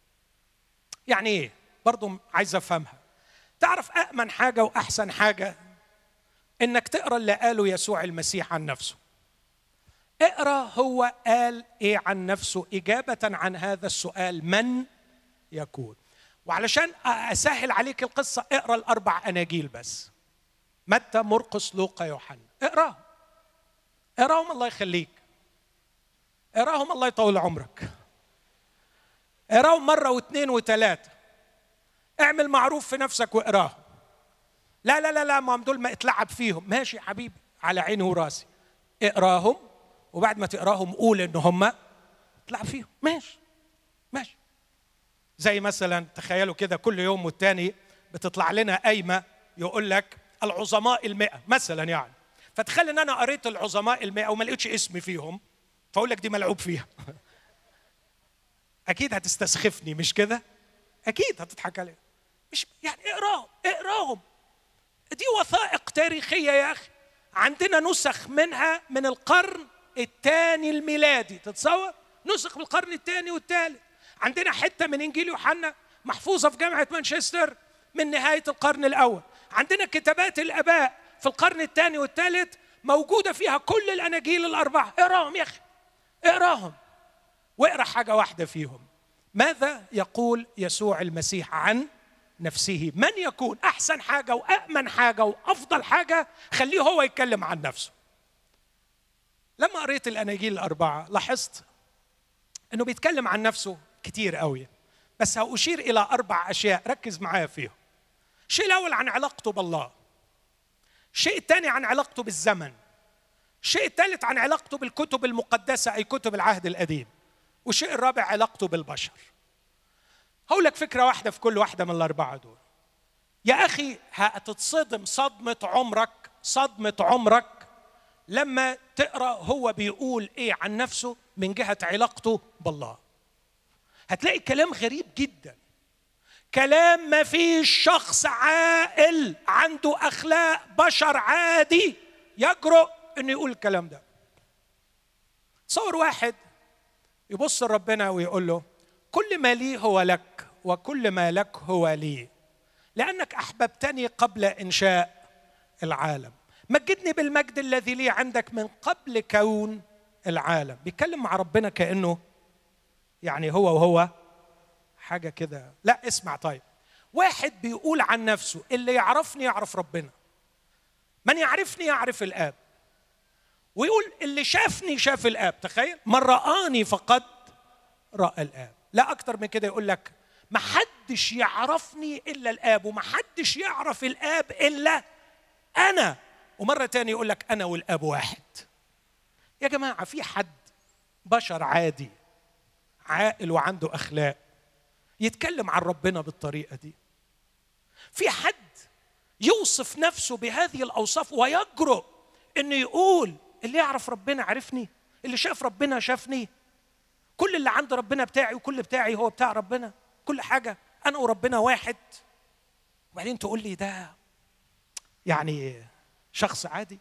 يعني ايه برضو عايز افهمها تعرف أأمن حاجة وأحسن حاجة إنك تقرأ اللي قاله يسوع المسيح عن نفسه اقرا هو قال ايه عن نفسه اجابه عن هذا السؤال من يكون وعلشان اسهل عليك القصه اقرا الاربع اناجيل بس متى مرقس لوقا يوحنا اقراهم اقراهم الله يخليك اقراهم الله يطول عمرك اقراهم مره واثنين وثلاثه اعمل معروف في نفسك واقراهم لا لا لا لا ما دول ما اتلعب فيهم ماشي يا حبيبي على عيني وراسي اقراهم وبعد ما تقراهم قول ان هم اتلعب فيهم ماشي ماشي زي مثلا تخيلوا كده كل يوم والتاني بتطلع لنا قايمه يقول لك العظماء المئة مثلا يعني فتخيل ان انا قريت العظماء المئة وما لقيتش اسمي فيهم فاقول لك دي ملعوب فيها اكيد هتستسخفني مش كده اكيد هتضحك عليا مش يعني اقراهم اقراهم دي وثائق تاريخيه يا اخي عندنا نسخ منها من القرن الثاني الميلادي تتصور نسخ من القرن الثاني والثالث عندنا حته من انجيل يوحنا محفوظه في جامعه مانشستر من نهايه القرن الاول عندنا كتابات الاباء في القرن الثاني والثالث موجوده فيها كل الاناجيل الاربعه اقراهم يا اخي اقراهم واقرا حاجه واحده فيهم ماذا يقول يسوع المسيح عن نفسه من يكون احسن حاجه وامن حاجه وافضل حاجه خليه هو يتكلم عن نفسه لما قريت الاناجيل الاربعه لاحظت انه بيتكلم عن نفسه كتير قوي بس هأشير إلى أربع أشياء ركز معايا فيهم الشيء الأول عن علاقته بالله الشيء الثاني عن علاقته بالزمن الشيء الثالث عن علاقته بالكتب المقدسة أي كتب العهد القديم والشيء الرابع علاقته بالبشر هقول لك فكرة واحدة في كل واحدة من الأربعة دول يا أخي هتتصدم صدمة عمرك صدمة عمرك لما تقرأ هو بيقول إيه عن نفسه من جهة علاقته بالله هتلاقي كلام غريب جدا كلام ما فيش شخص عاقل عنده اخلاق بشر عادي يجرؤ انه يقول الكلام ده تصور واحد يبص لربنا ويقول له كل ما لي هو لك وكل ما لك هو لي لانك احببتني قبل انشاء العالم مجدني بالمجد الذي لي عندك من قبل كون العالم بيتكلم مع ربنا كانه يعني هو وهو حاجه كده لا اسمع طيب واحد بيقول عن نفسه اللي يعرفني يعرف ربنا من يعرفني يعرف الاب ويقول اللي شافني شاف الاب تخيل من رآني فقد رأى الاب لا اكتر من كده يقول لك ما حدش يعرفني الا الاب وما حدش يعرف الاب الا انا ومره تانية يقول لك انا والاب واحد يا جماعه في حد بشر عادي عاقل وعنده اخلاق يتكلم عن ربنا بالطريقه دي في حد يوصف نفسه بهذه الاوصاف ويجرؤ انه يقول اللي يعرف ربنا عرفني اللي شاف ربنا شافني كل اللي عند ربنا بتاعي وكل بتاعي هو بتاع ربنا كل حاجه انا وربنا واحد وبعدين تقول لي ده يعني شخص عادي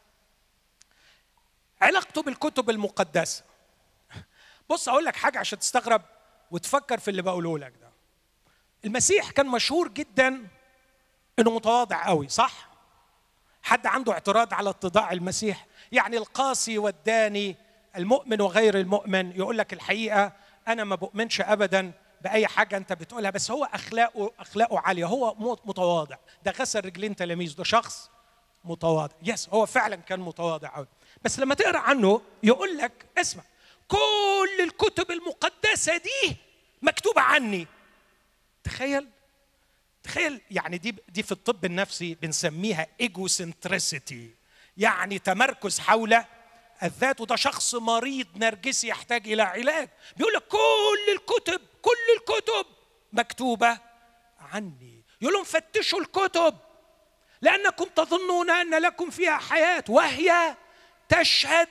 علاقته بالكتب المقدسه بص اقول لك حاجه عشان تستغرب وتفكر في اللي بقوله لك ده المسيح كان مشهور جدا انه متواضع قوي صح حد عنده اعتراض على اتضاع المسيح يعني القاسي والداني المؤمن وغير المؤمن يقول لك الحقيقه انا ما بؤمنش ابدا باي حاجه انت بتقولها بس هو اخلاقه اخلاقه عاليه هو متواضع ده غسل رجلين تلاميذ ده شخص متواضع يس هو فعلا كان متواضع قوي بس لما تقرا عنه يقول لك اسمع كل الكتب المقدسة دي مكتوبة عني تخيل تخيل يعني دي دي في الطب النفسي بنسميها ايجوسنتريسيتي يعني تمركز حول الذات وده شخص مريض نرجسي يحتاج الى علاج بيقول لك كل الكتب كل الكتب مكتوبه عني يقول لهم فتشوا الكتب لانكم تظنون ان لكم فيها حياه وهي تشهد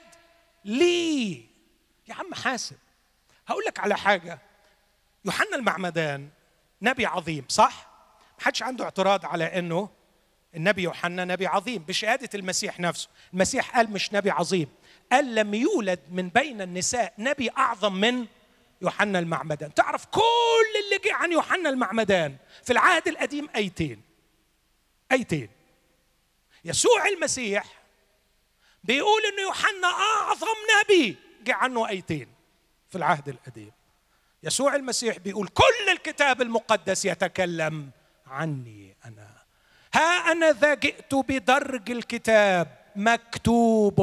لي يا عم حاسب هقول لك على حاجة يوحنا المعمدان نبي عظيم صح؟ ما حدش عنده اعتراض على انه النبي يوحنا نبي عظيم بشهادة المسيح نفسه المسيح قال مش نبي عظيم قال لم يولد من بين النساء نبي أعظم من يوحنا المعمدان تعرف كل اللي جه عن يوحنا المعمدان في العهد القديم أيتين أيتين يسوع المسيح بيقول إن يوحنا أعظم نبي جه عنه ايتين في العهد القديم يسوع المسيح بيقول كل الكتاب المقدس يتكلم عني انا ها انا ذا جئت بدرج الكتاب مكتوب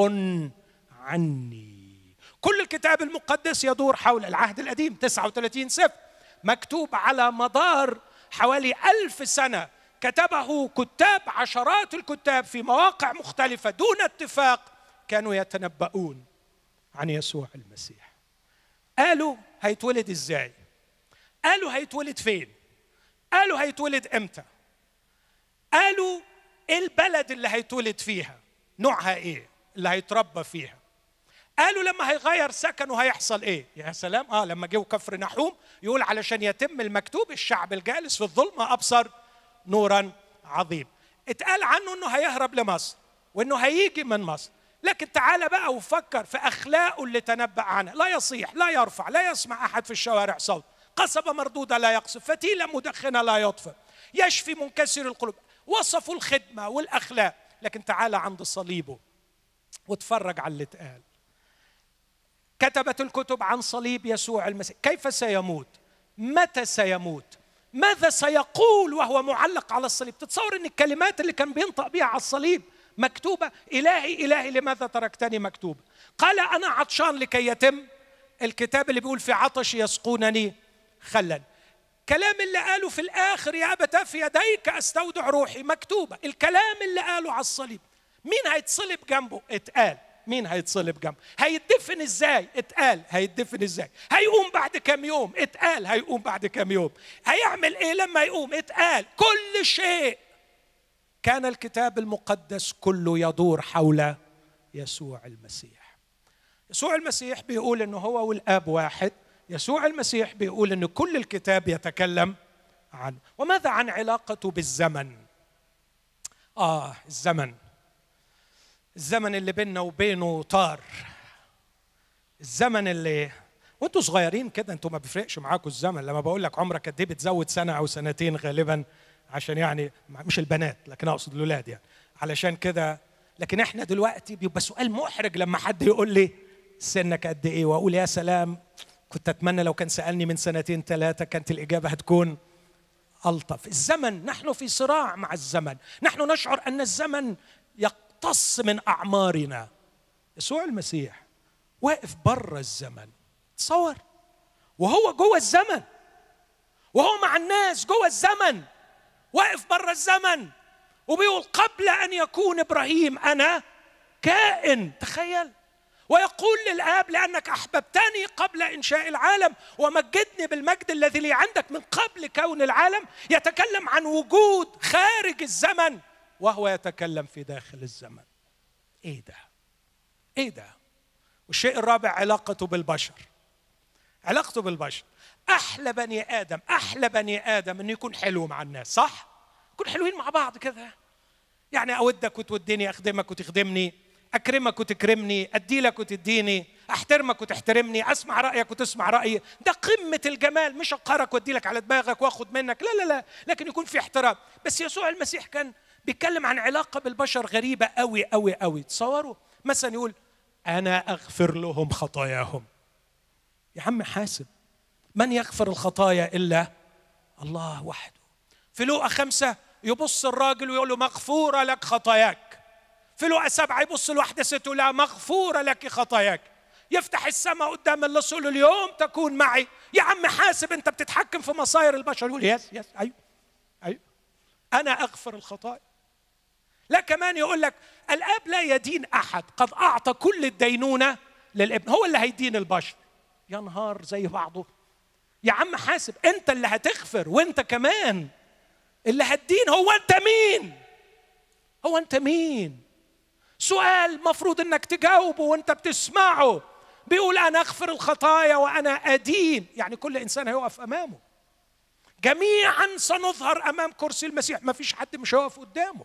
عني كل الكتاب المقدس يدور حول العهد القديم 39 سفر مكتوب على مدار حوالي ألف سنة كتبه كتاب عشرات الكتاب في مواقع مختلفة دون اتفاق كانوا يتنبؤون عن يسوع المسيح قالوا هيتولد ازاي قالوا هيتولد فين قالوا هيتولد امتى قالوا ايه البلد اللي هيتولد فيها نوعها ايه اللي هيتربى فيها قالوا لما هيغير سكنه هيحصل ايه يا سلام اه لما جه كفر نحوم يقول علشان يتم المكتوب الشعب الجالس في الظلمه ابصر نورا عظيم اتقال عنه انه هيهرب لمصر وانه هيجي من مصر لكن تعال بقى وفكر في اخلاقه اللي تنبأ عنها لا يصيح لا يرفع لا يسمع احد في الشوارع صوت قصبة مردودة لا يقصف فتيلة مدخنة لا يطفئ يشفي منكسر القلوب وصفوا الخدمة والأخلاق لكن تعال عند صليبه واتفرج على اللي اتقال كتبت الكتب عن صليب يسوع المسيح كيف سيموت متى سيموت ماذا سيقول وهو معلق على الصليب تتصور ان الكلمات اللي كان بينطق بها على الصليب مكتوبه الهي الهي لماذا تركتني مكتوبه قال انا عطشان لكي يتم الكتاب اللي بيقول في عطش يسقونني خلا كلام اللي قاله في الاخر يا ابتا في يديك استودع روحي مكتوبه الكلام اللي قاله على الصليب مين هيتصلب جنبه اتقال مين هيتصلب جنبه هيدفن ازاي اتقال هيدفن ازاي هيقوم بعد كام يوم اتقال هيقوم بعد كام يوم هيعمل ايه لما يقوم اتقال كل شيء كان الكتاب المقدس كله يدور حول يسوع المسيح يسوع المسيح بيقول انه هو والاب واحد يسوع المسيح بيقول ان كل الكتاب يتكلم عنه وماذا عن علاقته بالزمن اه الزمن الزمن اللي بيننا وبينه طار الزمن اللي وانتوا صغيرين كده انتوا ما بيفرقش معاكم الزمن لما بقول لك عمرك قد ايه بتزود سنه او سنتين غالبا عشان يعني مش البنات لكن اقصد الاولاد يعني علشان كده لكن احنا دلوقتي بيبقى سؤال محرج لما حد يقول لي سنك قد ايه واقول يا سلام كنت اتمنى لو كان سالني من سنتين ثلاثه كانت الاجابه هتكون الطف الزمن نحن في صراع مع الزمن نحن نشعر ان الزمن يقتص من اعمارنا يسوع المسيح واقف بره الزمن تصور وهو جوه الزمن وهو مع الناس جوه الزمن واقف بره الزمن وبيقول قبل ان يكون ابراهيم انا كائن تخيل ويقول للاب لانك احببتني قبل انشاء العالم ومجدني بالمجد الذي لي عندك من قبل كون العالم يتكلم عن وجود خارج الزمن وهو يتكلم في داخل الزمن ايه ده ايه ده والشيء الرابع علاقته بالبشر علاقته بالبشر احلى بني ادم احلى بني ادم انه يكون حلو مع الناس صح نكون حلوين مع بعض كده يعني اودك وتودني اخدمك وتخدمني اكرمك وتكرمني ادي لك وتديني احترمك وتحترمني اسمع رايك وتسمع رايي ده قمه الجمال مش اقهرك وادي لك على دماغك واخد منك لا لا لا لكن يكون في احترام بس يسوع المسيح كان بيتكلم عن علاقه بالبشر غريبه قوي قوي قوي تصوروا مثلا يقول انا اغفر لهم خطاياهم يا عم حاسب من يغفر الخطايا الا الله وحده في لوقا خمسة يبص الراجل ويقول له مغفورة لك خطاياك في لوقا سبعة يبص لواحدة ست لا مغفورة لك خطاياك يفتح السماء قدام الله يقول له اليوم تكون معي يا عم حاسب انت بتتحكم في مصاير البشر يقول يس يس ايوه ايوه انا اغفر الخطايا لا كمان يقول لك الاب لا يدين احد قد اعطى كل الدينونه للابن هو اللي هيدين البشر يا نهار زي بعضه يا عم حاسب انت اللي هتغفر وانت كمان اللي هتدين هو انت مين هو انت مين سؤال مفروض انك تجاوبه وانت بتسمعه بيقول انا اغفر الخطايا وانا ادين يعني كل انسان هيقف امامه جميعا سنظهر امام كرسي المسيح ما فيش حد مش هيقف قدامه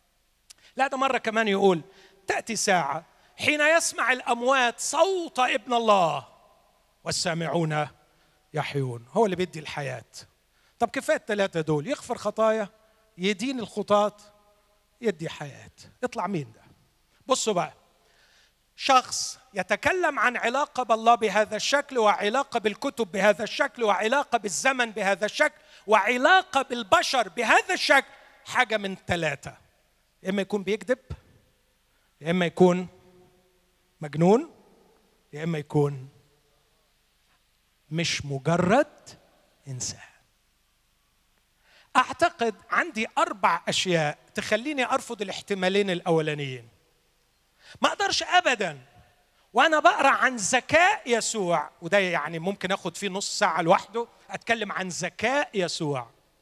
لا ده مره كمان يقول تاتي ساعه حين يسمع الاموات صوت ابن الله والسامعون يحيون هو اللي بيدي الحياه طب كفايه الثلاثه دول يغفر خطايا يدين الخطاة يدي حياه يطلع مين ده بصوا بقى شخص يتكلم عن علاقه بالله بهذا الشكل وعلاقه بالكتب بهذا الشكل وعلاقه بالزمن بهذا الشكل وعلاقه بالبشر بهذا الشكل حاجه من ثلاثه يا اما يكون بيكذب يا اما يكون مجنون يا اما يكون مش مجرد انسان اعتقد عندي اربع اشياء تخليني ارفض الاحتمالين الاولانيين ما اقدرش ابدا وانا بقرا عن ذكاء يسوع وده يعني ممكن اخد فيه نص ساعه لوحده اتكلم عن ذكاء يسوع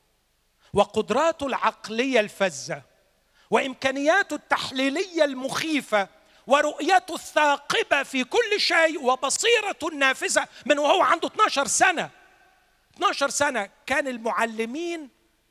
وقدراته العقليه الفذه وامكانياته التحليليه المخيفه ورؤيته الثاقبه في كل شيء وبصيرته النافذه من وهو عنده 12 سنه 12 سنه كان المعلمين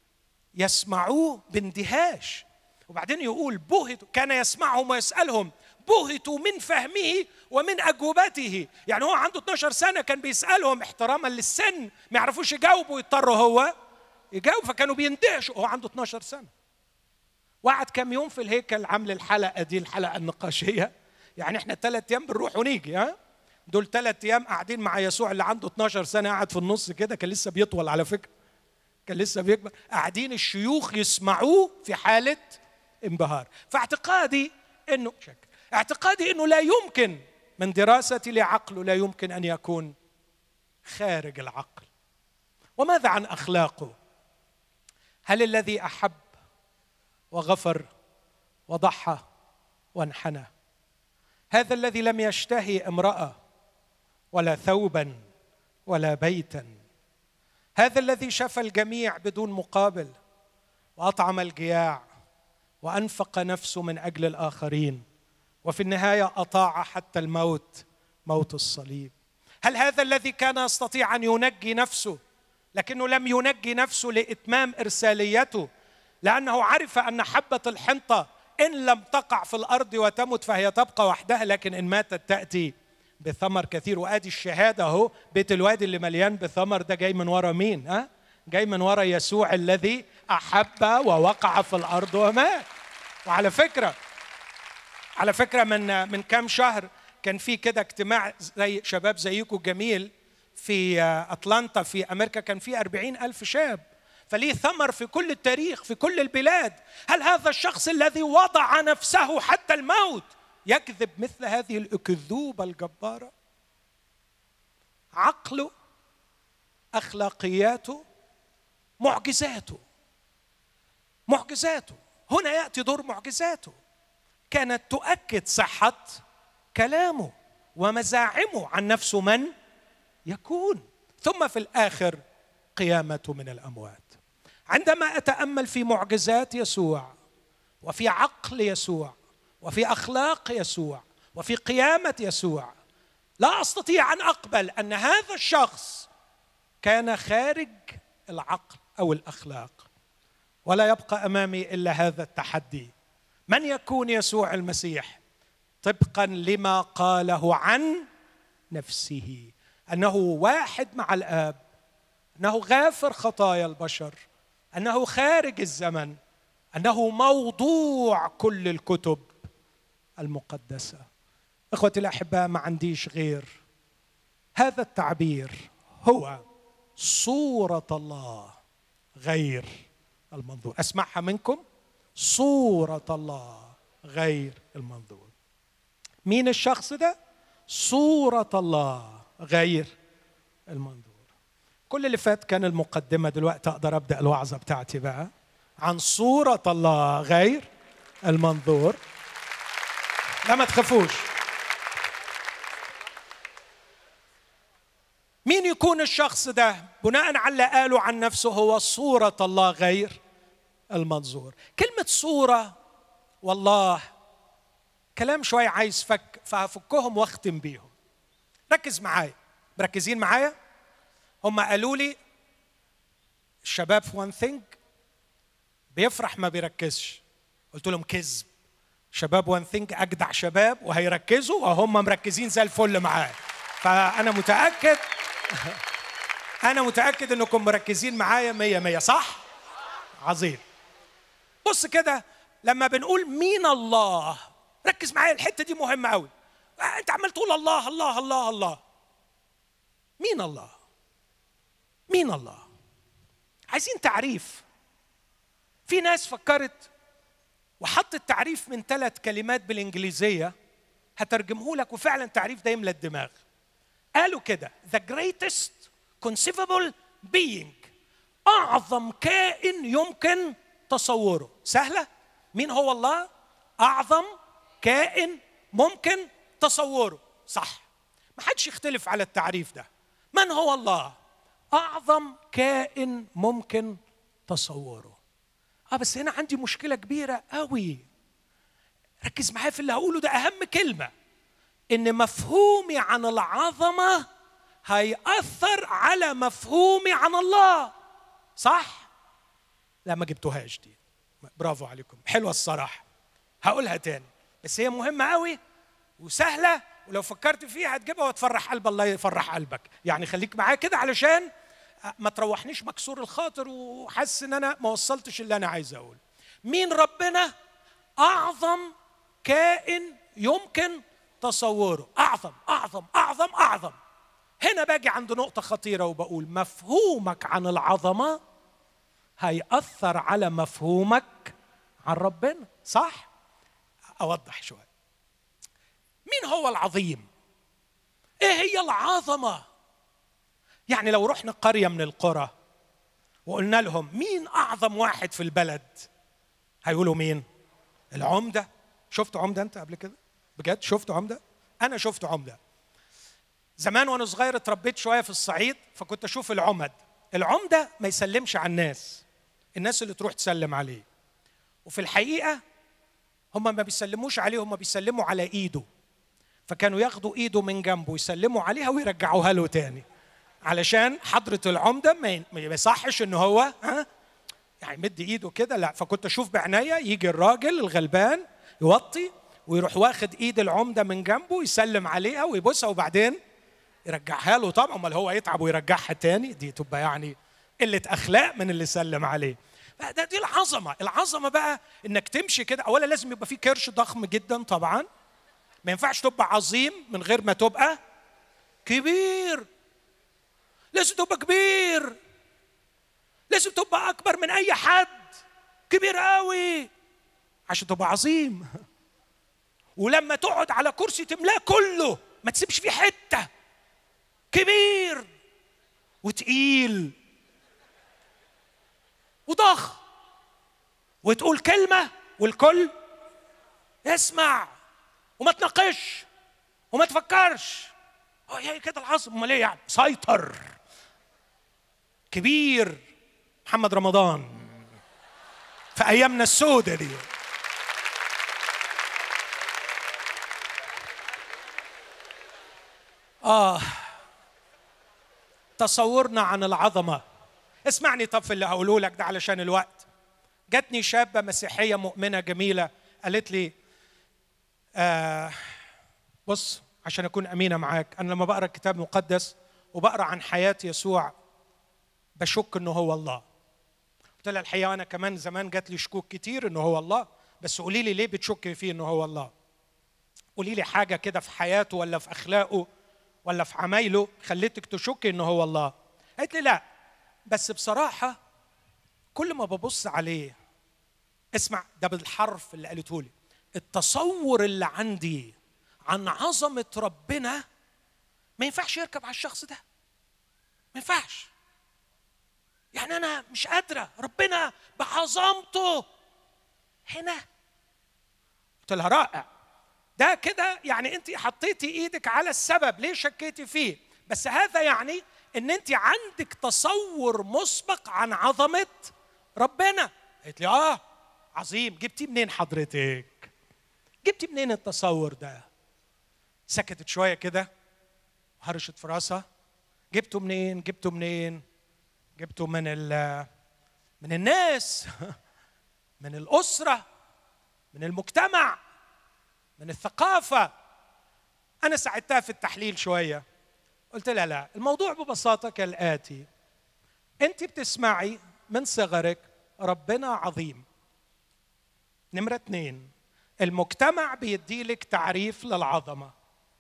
يسمعوه باندهاش وبعدين يقول بهتوا كان يسمعهم ويسالهم بهتوا من فهمه ومن اجوبته يعني هو عنده 12 سنه كان بيسالهم احتراما للسن ما يعرفوش يجاوبوا يضطروا هو يجاوب فكانوا بيندهشوا هو عنده 12 سنه وقعد كام يوم في الهيكل عامل الحلقه دي الحلقه النقاشيه يعني احنا ثلاث ايام بنروح ونيجي ها دول ثلاث ايام قاعدين مع يسوع اللي عنده 12 سنه قاعد في النص كده كان لسه بيطول على فكره كان لسه بيكبر قاعدين الشيوخ يسمعوه في حاله انبهار فاعتقادي انه شك. اعتقادي انه لا يمكن من دراستي لعقله لا يمكن ان يكون خارج العقل وماذا عن اخلاقه هل الذي احب وغفر وضحى وانحنى هذا الذي لم يشتهي امراه ولا ثوبا ولا بيتا هذا الذي شفى الجميع بدون مقابل واطعم الجياع وانفق نفسه من اجل الاخرين وفي النهايه اطاع حتى الموت موت الصليب هل هذا الذي كان يستطيع ان ينجي نفسه لكنه لم ينجي نفسه لاتمام ارساليته لانه عرف ان حبه الحنطه ان لم تقع في الارض وتمت فهي تبقى وحدها لكن ان ماتت تاتي بثمر كثير وادي الشهاده اهو بيت الوادي اللي مليان بثمر ده جاي من ورا مين ها جاي من ورا يسوع الذي احب ووقع في الارض ومات وعلى فكره على فكره من من كام شهر كان في كده اجتماع زي شباب زيكم جميل في أطلانتا في أمريكا كان في أربعين ألف شاب فليه ثمر في كل التاريخ في كل البلاد هل هذا الشخص الذي وضع نفسه حتى الموت يكذب مثل هذه الأكذوبة الجبارة عقله أخلاقياته معجزاته معجزاته هنا يأتي دور معجزاته كانت تؤكد صحة كلامه ومزاعمه عن نفسه من يكون ثم في الآخر قيامته من الأموات عندما أتأمل في معجزات يسوع وفي عقل يسوع وفي أخلاق يسوع وفي قيامة يسوع لا أستطيع أن أقبل أن هذا الشخص كان خارج العقل أو الأخلاق ولا يبقى أمامي إلا هذا التحدي من يكون يسوع المسيح طبقا لما قاله عن نفسه انه واحد مع الاب انه غافر خطايا البشر انه خارج الزمن انه موضوع كل الكتب المقدسه اخوتي الاحباء ما عنديش غير هذا التعبير هو صوره الله غير المنظور اسمعها منكم صورة الله غير المنظور مين الشخص ده؟ صورة الله غير المنظور كل اللي فات كان المقدمة دلوقتي أقدر أبدأ الوعظة بتاعتي بقى عن صورة الله غير المنظور لا ما تخافوش مين يكون الشخص ده بناء على اللي قاله عن نفسه هو صورة الله غير المنظور كلمة صورة والله كلام شوية عايز فك فهفكهم واختم بيهم ركز معايا مركزين معايا هم قالوا لي الشباب في وان ثينج بيفرح ما بيركزش قلت لهم كذب شباب وان ثينج اجدع شباب وهيركزوا وهم مركزين زي الفل معايا فانا متاكد انا متاكد انكم مركزين معايا مية مية صح عظيم بص كده لما بنقول مين الله ركز معايا الحته دي مهمه قوي آه، انت عمال تقول الله الله الله الله مين الله مين الله عايزين تعريف في ناس فكرت وحطت تعريف من ثلاث كلمات بالانجليزيه هترجمه لك وفعلا تعريف ده يملى الدماغ قالوا كده the greatest conceivable being اعظم كائن يمكن تصوره سهله مين هو الله اعظم كائن ممكن تصوره صح ما حدش يختلف على التعريف ده من هو الله اعظم كائن ممكن تصوره اه بس هنا عندي مشكله كبيره قوي ركز معايا في اللي هقوله ده اهم كلمه ان مفهومي عن العظمه هيأثر على مفهومي عن الله صح لا ما جبتوهاش دي برافو عليكم حلوه الصراحه هقولها تاني بس هي مهمه قوي وسهله ولو فكرت فيها هتجيبها وتفرح قلب الله يفرح قلبك يعني خليك معايا كده علشان ما تروحنيش مكسور الخاطر وحاسس ان انا ما وصلتش اللي انا عايز اقوله مين ربنا اعظم كائن يمكن تصوره اعظم اعظم اعظم اعظم هنا باجي عند نقطه خطيره وبقول مفهومك عن العظمه هيأثر على مفهومك عن ربنا صح اوضح شويه مين هو العظيم ايه هي العظمه يعني لو رحنا قريه من القرى وقلنا لهم مين اعظم واحد في البلد هيقولوا مين العمده شفت عمده انت قبل كده بجد شفت عمده انا شفت عمده زمان وانا صغير اتربيت شويه في الصعيد فكنت اشوف العمد العمده ما يسلمش على الناس الناس اللي تروح تسلم عليه وفي الحقيقه هم ما بيسلموش عليه هم بيسلموا على ايده فكانوا ياخدوا ايده من جنبه ويسلموا عليها ويرجعوها له تاني علشان حضرة العمدة ما يصحش ان هو ها يعني مد ايده كده لا فكنت اشوف بعناية يجي الراجل الغلبان يوطي ويروح واخد ايد العمدة من جنبه يسلم عليها ويبوسها وبعدين يرجعها له طبعا امال هو يتعب ويرجعها تاني دي تبقى يعني قلة اخلاق من اللي سلم عليه ده دي العظمة العظمة بقى انك تمشي كده اولا لازم يبقى في كرش ضخم جدا طبعا ما ينفعش تبقى عظيم من غير ما تبقى كبير لازم تبقى كبير لازم تبقى اكبر من اي حد كبير قوي عشان تبقى عظيم ولما تقعد على كرسي تملاه كله ما تسيبش فيه حته كبير وتقيل وضخ وتقول كلمه والكل يسمع وما تناقش وما تفكرش هي كده العظم امال ايه يعني سيطر كبير محمد رمضان في ايامنا السودة دي اه تصورنا عن العظمه اسمعني طب في اللي هقوله لك ده علشان الوقت جاتني شابه مسيحيه مؤمنه جميله قالت لي آه بص عشان اكون امينه معاك انا لما بقرا الكتاب المقدس وبقرا عن حياه يسوع بشك انه هو الله قلت لها الحقيقه انا كمان زمان جات لي شكوك كتير انه هو الله بس قولي لي ليه بتشكي فيه انه هو الله قولي لي حاجه كده في حياته ولا في اخلاقه ولا في عمايله خليتك تشكي انه هو الله قالت لي لا بس بصراحه كل ما ببص عليه اسمع ده بالحرف اللي قالته لي التصور اللي عندي عن عظمه ربنا ما ينفعش يركب على الشخص ده ما ينفعش يعني انا مش قادره ربنا بعظمته هنا قلت لها رائع ده كده يعني انت حطيتي ايدك على السبب ليه شكيتي فيه بس هذا يعني ان انت عندك تصور مسبق عن عظمه ربنا قالت لي اه عظيم جبتيه منين حضرتك جبتي منين التصور ده سكتت شويه كده هرشت في راسها جبته منين جبته منين جبته من ال من الناس من الاسره من المجتمع من الثقافه انا ساعدتها في التحليل شويه قلت لها لا الموضوع ببساطه كالاتي انت بتسمعي من صغرك ربنا عظيم نمره اثنين المجتمع بيديلك تعريف للعظمه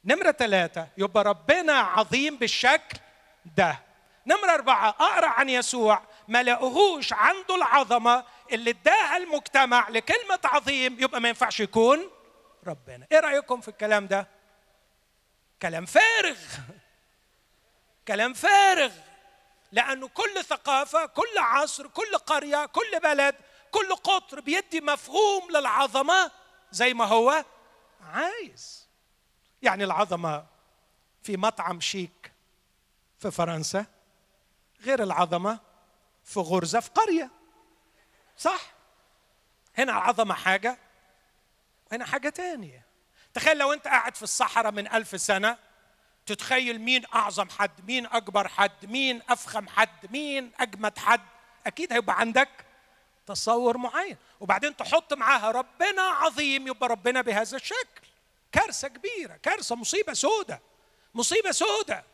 نمرة ثلاثة يبقى ربنا عظيم بالشكل ده نمرة أربعة أقرأ عن يسوع ما لقوهوش عنده العظمة اللي اداها المجتمع لكلمة عظيم يبقى ما ينفعش يكون ربنا ايه رأيكم في الكلام ده كلام فارغ كلام فارغ لأنه كل ثقافة كل عصر كل قرية كل بلد كل قطر بيدي مفهوم للعظمة زي ما هو عايز يعني العظمة في مطعم شيك في فرنسا غير العظمة في غرزة في قرية صح هنا العظمة حاجة وهنا حاجة تانية تخيل لو أنت قاعد في الصحراء من ألف سنة تتخيل مين أعظم حد مين أكبر حد مين أفخم حد مين أجمد حد أكيد هيبقى عندك تصور معين وبعدين تحط معاها ربنا عظيم يبقى ربنا بهذا الشكل كارثة كبيرة كارثة مصيبة سودة مصيبة سودة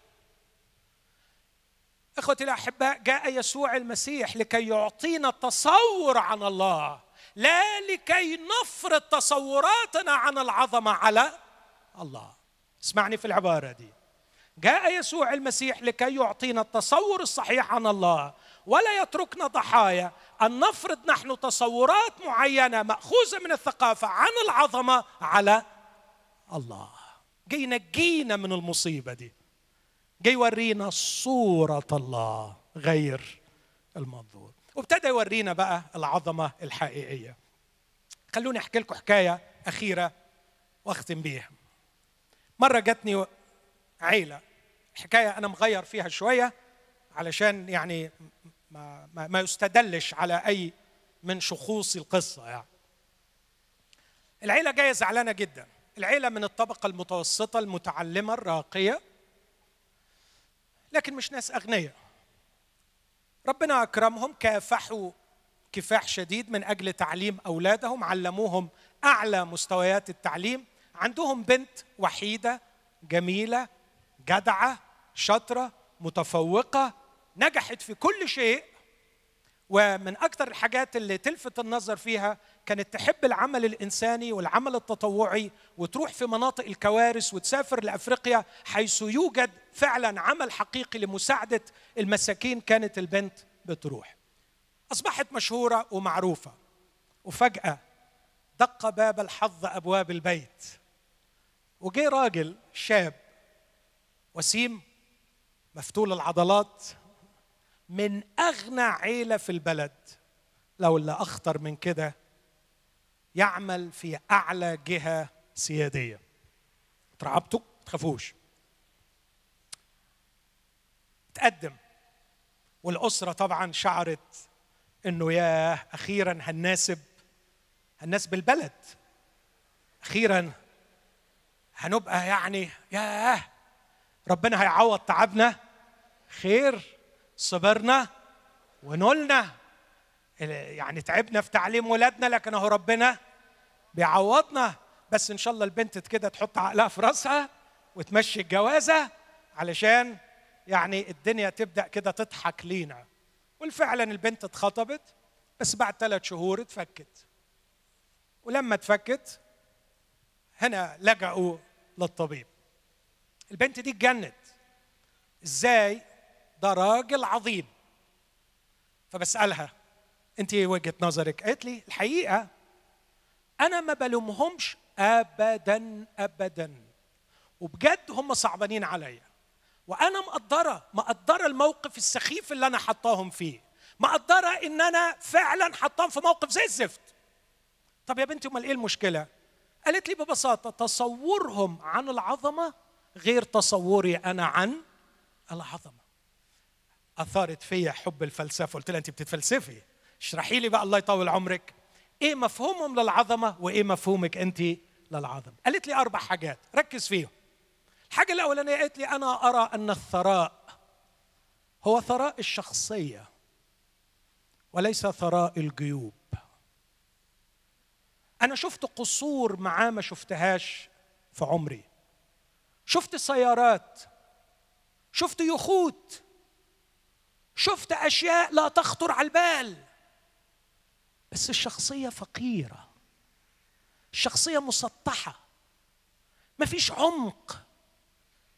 اخوتي الاحباء جاء يسوع المسيح لكي يعطينا تصور عن الله لا لكي نفرض تصوراتنا عن العظمه على الله اسمعني في العباره دي جاء يسوع المسيح لكي يعطينا التصور الصحيح عن الله ولا يتركنا ضحايا ان نفرض نحن تصورات معينه ماخوذه من الثقافه عن العظمه على الله جاي ينجينا من المصيبه دي جاي يورينا صورة الله غير المنظور وابتدى يورينا بقى العظمة الحقيقية خلوني أحكي لكم حكاية أخيرة وأختم بيها مرة جاتني عيلة حكاية أنا مغير فيها شوية علشان يعني ما, ما, ما يستدلش على أي من شخوص القصة يعني العيلة جاية زعلانة جدا العيلة من الطبقة المتوسطة المتعلمة الراقية لكن مش ناس أغنياء ربنا أكرمهم كافحوا كفاح شديد من أجل تعليم أولادهم علموهم أعلى مستويات التعليم عندهم بنت وحيدة جميلة جدعة شاطرة متفوقة نجحت في كل شيء ومن أكثر الحاجات اللي تلفت النظر فيها كانت تحب العمل الإنساني والعمل التطوعي وتروح في مناطق الكوارث وتسافر لأفريقيا حيث يوجد فعلا عمل حقيقي لمساعدة المساكين كانت البنت بتروح أصبحت مشهورة ومعروفة وفجأة دق باب الحظ أبواب البيت وجي راجل شاب وسيم مفتول العضلات من أغنى عيلة في البلد لو اللي أخطر من كده يعمل في أعلى جهة سيادية ترعبتوا تخافوش تقدم والأسرة طبعا شعرت إنه ياه أخيرا هنناسب هنناسب البلد أخيرا هنبقى يعني ياه ربنا هيعوض تعبنا خير صبرنا ونلنا يعني تعبنا في تعليم ولادنا لكن اهو ربنا بيعوضنا بس ان شاء الله البنت كده تحط عقلها في راسها وتمشي الجوازه علشان يعني الدنيا تبدا كده تضحك لينا والفعلا البنت اتخطبت بس بعد ثلاث شهور اتفكت ولما اتفكت هنا لجأوا للطبيب البنت دي اتجنت ازاي ده راجل عظيم فبسألها انت ايه وجهة نظرك قالت لي الحقيقة انا ما بلومهمش ابدا ابدا وبجد هم صعبانين عليا وانا مقدره مقدره الموقف السخيف اللي انا حطاهم فيه مقدره ان انا فعلا حطاهم في موقف زي الزفت طب يا بنتي امال ايه المشكله قالت لي ببساطه تصورهم عن العظمه غير تصوري انا عن العظمه اثارت فيا حب الفلسفه قلت لها انت بتتفلسفي اشرحي لي بقى الله يطول عمرك ايه مفهومهم للعظمه وايه مفهومك انت للعظمه قالت لي اربع حاجات ركز فيهم الحاجه الاولانيه قالت لي انا ارى ان الثراء هو ثراء الشخصيه وليس ثراء الجيوب انا شفت قصور معاه ما شفتهاش في عمري شفت سيارات شفت يخوت شفت اشياء لا تخطر على البال بس الشخصيه فقيره الشخصيه مسطحه ما فيش عمق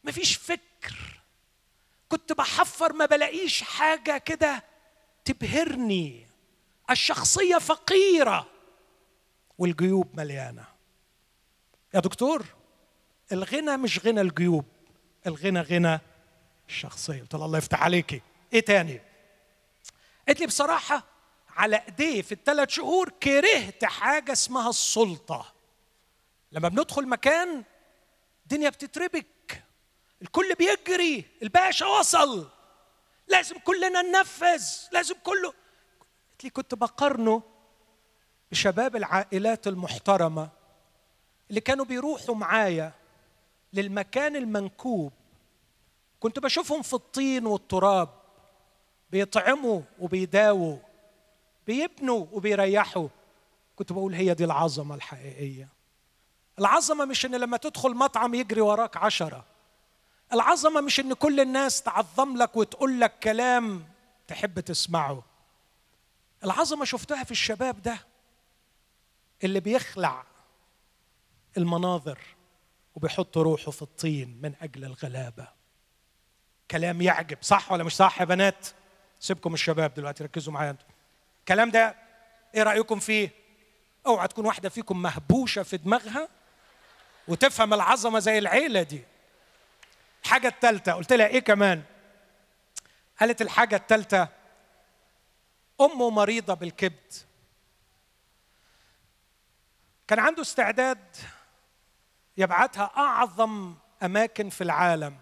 مفيش فكر كنت بحفر ما بلاقيش حاجه كده تبهرني الشخصيه فقيره والجيوب مليانه يا دكتور الغنى مش غنى الجيوب الغنى غنى الشخصيه قلت الله يفتح عليكي ايه تاني قالت لي بصراحه على ايديه في الثلاث شهور كرهت حاجه اسمها السلطه لما بندخل مكان الدنيا بتتربك الكل بيجري الباشا وصل لازم كلنا ننفذ لازم كله قلت لي كنت بقارنه بشباب العائلات المحترمه اللي كانوا بيروحوا معايا للمكان المنكوب كنت بشوفهم في الطين والتراب بيطعموا وبيداووا بيبنوا وبيريحوا كنت بقول هي دي العظمة الحقيقية العظمة مش ان لما تدخل مطعم يجري وراك عشرة العظمة مش ان كل الناس تعظم لك وتقول لك كلام تحب تسمعه العظمة شفتها في الشباب ده اللي بيخلع المناظر وبيحط روحه في الطين من اجل الغلابه كلام يعجب صح ولا مش صح يا بنات سيبكم الشباب دلوقتي ركزوا معايا انتوا الكلام ده ايه رايكم فيه اوعى تكون واحده فيكم مهبوشه في دماغها وتفهم العظمه زي العيله دي الحاجه الثالثه قلت لها ايه كمان قالت الحاجه الثالثه امه مريضه بالكبد كان عنده استعداد يبعتها اعظم اماكن في العالم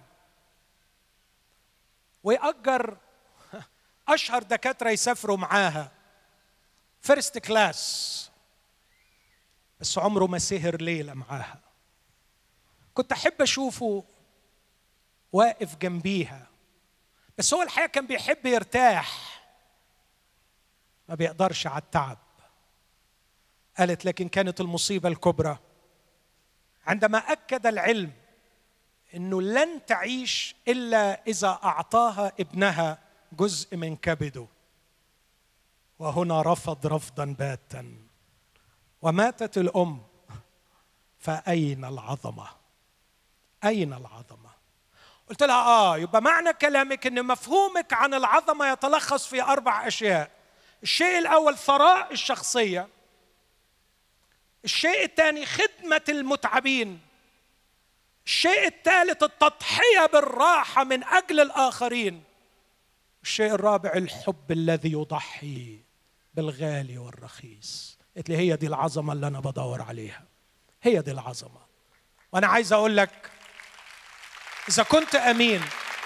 ويأجر اشهر دكاتره يسافروا معاها فيرست كلاس بس عمره ما سهر ليله معاها كنت احب اشوفه واقف جنبيها بس هو الحقيقه كان بيحب يرتاح ما بيقدرش على التعب قالت لكن كانت المصيبه الكبرى عندما اكد العلم انه لن تعيش الا اذا اعطاها ابنها جزء من كبده وهنا رفض رفضا باتا وماتت الام فاين العظمه اين العظمه قلت لها اه يبقى معنى كلامك ان مفهومك عن العظمه يتلخص في اربع اشياء الشيء الاول ثراء الشخصيه الشيء الثاني خدمة المتعبين الشيء الثالث التضحية بالراحة من أجل الآخرين الشيء الرابع الحب الذي يضحي بالغالي والرخيص قلت لي هي دي العظمة اللي أنا بدور عليها هي دي العظمة وأنا عايز أقول لك إذا كنت أمين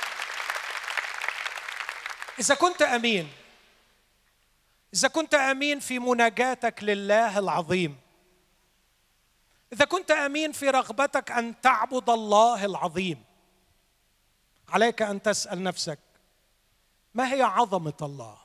إذا كنت أمين إذا كنت أمين في مناجاتك لله العظيم اذا كنت امين في رغبتك ان تعبد الله العظيم عليك ان تسال نفسك ما هي عظمه الله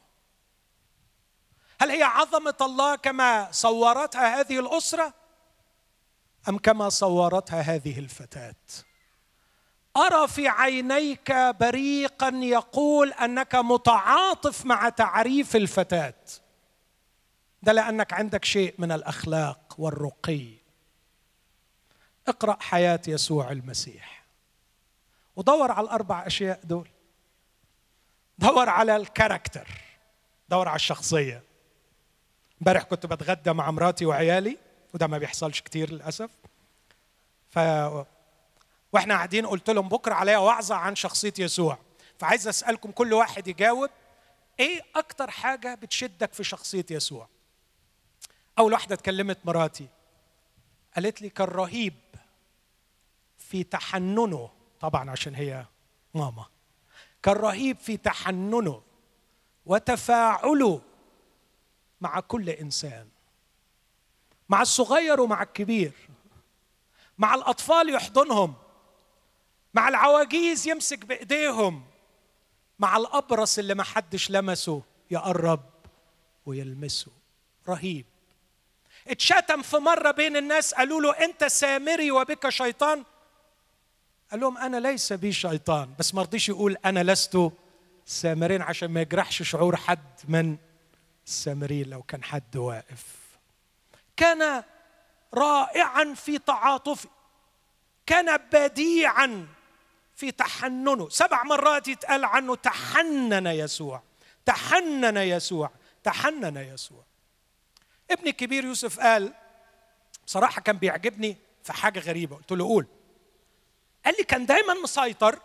هل هي عظمه الله كما صورتها هذه الاسره ام كما صورتها هذه الفتاه ارى في عينيك بريقا يقول انك متعاطف مع تعريف الفتاه ده لانك عندك شيء من الاخلاق والرقي اقرا حياه يسوع المسيح ودور على الاربع اشياء دول دور على الكاركتر دور على الشخصيه امبارح كنت بتغدى مع مراتي وعيالي وده ما بيحصلش كتير للاسف ف واحنا قاعدين قلت لهم بكره عليا وعظه عن شخصيه يسوع فعايز اسالكم كل واحد يجاوب ايه اكتر حاجه بتشدك في شخصيه يسوع اول واحده اتكلمت مراتي قالت لي كان رهيب في تحننه طبعا عشان هي ماما كان رهيب في تحننه وتفاعله مع كل انسان مع الصغير ومع الكبير مع الاطفال يحضنهم مع العواجيز يمسك بايديهم مع الابرص اللي ما حدش لمسه يقرب ويلمسه رهيب اتشتم في مره بين الناس قالوا له انت سامري وبك شيطان قال لهم انا ليس بي شيطان بس ما رضيش يقول انا لست سامرين عشان ما يجرحش شعور حد من السامرين لو كان حد واقف كان رائعا في تعاطفه كان بديعا في تحننه سبع مرات يتقال عنه تحنن يسوع تحنن يسوع تحنن يسوع ابني الكبير يوسف قال بصراحة كان بيعجبني في حاجة غريبة قلت له قول قال لي كان دايما مسيطر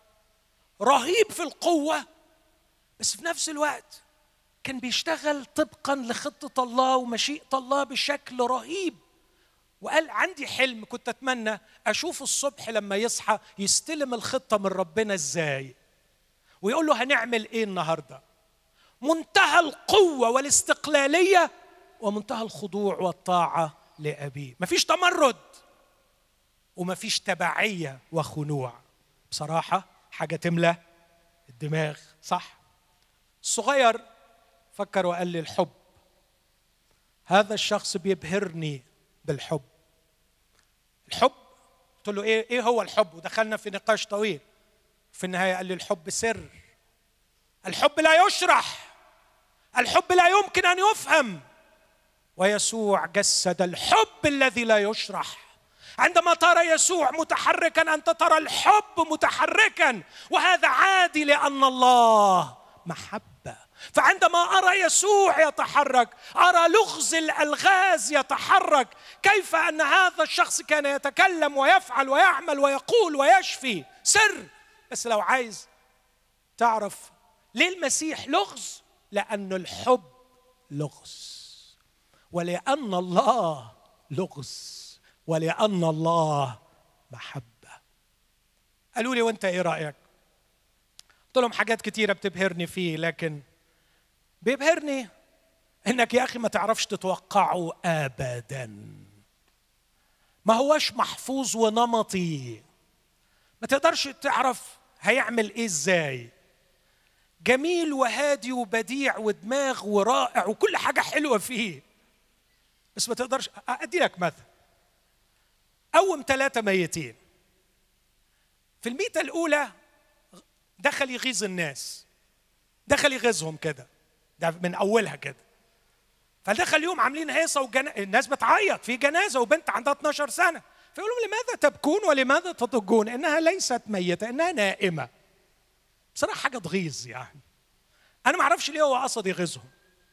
رهيب في القوة بس في نفس الوقت كان بيشتغل طبقا لخطة الله ومشيئة الله بشكل رهيب وقال عندي حلم كنت اتمنى اشوف الصبح لما يصحى يستلم الخطه من ربنا ازاي ويقول له هنعمل ايه النهارده منتهى القوه والاستقلاليه ومنتهى الخضوع والطاعه لابيه مفيش تمرد ومفيش تبعيه وخنوع بصراحه حاجه تملى الدماغ صح الصغير فكر وقال لي الحب هذا الشخص بيبهرني بالحب الحب قلت له ايه ايه هو الحب ودخلنا في نقاش طويل في النهايه قال لي الحب سر الحب لا يشرح الحب لا يمكن ان يفهم ويسوع جسد الحب الذي لا يشرح عندما ترى يسوع متحركا انت ترى الحب متحركا وهذا عادي لان الله محبه فعندما ارى يسوع يتحرك ارى لغز الالغاز يتحرك كيف ان هذا الشخص كان يتكلم ويفعل ويعمل ويقول ويشفي سر بس لو عايز تعرف ليه المسيح لغز لان الحب لغز ولان الله لغز ولان الله محبه قالوا لي وانت ايه رايك قلت لهم حاجات كتيره بتبهرني فيه لكن بيبهرني انك يا اخي ما تعرفش تتوقعه ابدا ما هوش محفوظ ونمطي ما تقدرش تعرف هيعمل ايه ازاي جميل وهادي وبديع ودماغ ورائع وكل حاجه حلوه فيه بس ما تقدرش ادي لك مثل قوم ثلاثه ميتين في الميته الاولى دخل يغيظ الناس دخل يغيظهم كده ده من اولها كده فدخل يوم عاملين هيصه وجنا... الناس بتعيط في جنازه وبنت عندها 12 سنه فيقول لهم لماذا تبكون ولماذا تضجون انها ليست ميته انها نائمه بصراحه حاجه تغيظ يعني انا ما اعرفش ليه هو قصد يغيظهم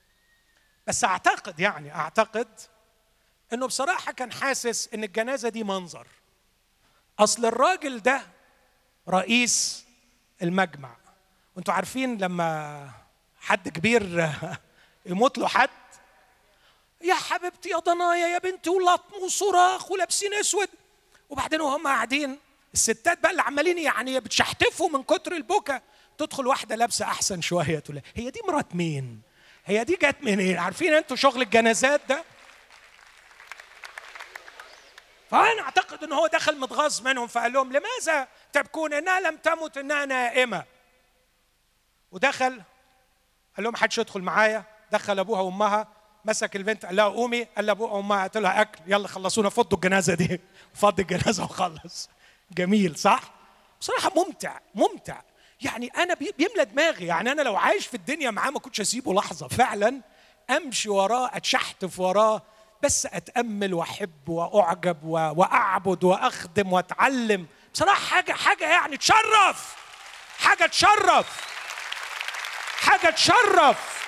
بس اعتقد يعني اعتقد انه بصراحه كان حاسس ان الجنازه دي منظر اصل الراجل ده رئيس المجمع وانتوا عارفين لما حد كبير يموت له حد يا حبيبتي يا ضنايا يا بنتي ولطم وصراخ ولابسين اسود وبعدين وهم قاعدين الستات بقى اللي عمالين يعني بتشحتفوا من كتر البكا تدخل واحده لابسه احسن شويه تقول هي دي مرات مين؟ هي دي جت منين؟ عارفين انتوا شغل الجنازات ده؟ فانا اعتقد ان هو دخل متغاظ منهم فقال لهم لماذا تبكون انها لم تمت انها نائمه ودخل قال لهم حدش يدخل معايا دخل ابوها وامها مسك البنت قال لها قومي قال لابوها وامها قالت لها اكل يلا خلصونا فضوا الجنازه دي فض الجنازه وخلص جميل صح بصراحه ممتع ممتع يعني انا بيملى دماغي يعني انا لو عايش في الدنيا معاه ما كنتش اسيبه لحظه فعلا امشي وراه اتشحتف وراه بس اتامل واحب واعجب واعبد واخدم واتعلم بصراحه حاجه حاجه يعني تشرف حاجه تشرف حاجه تشرف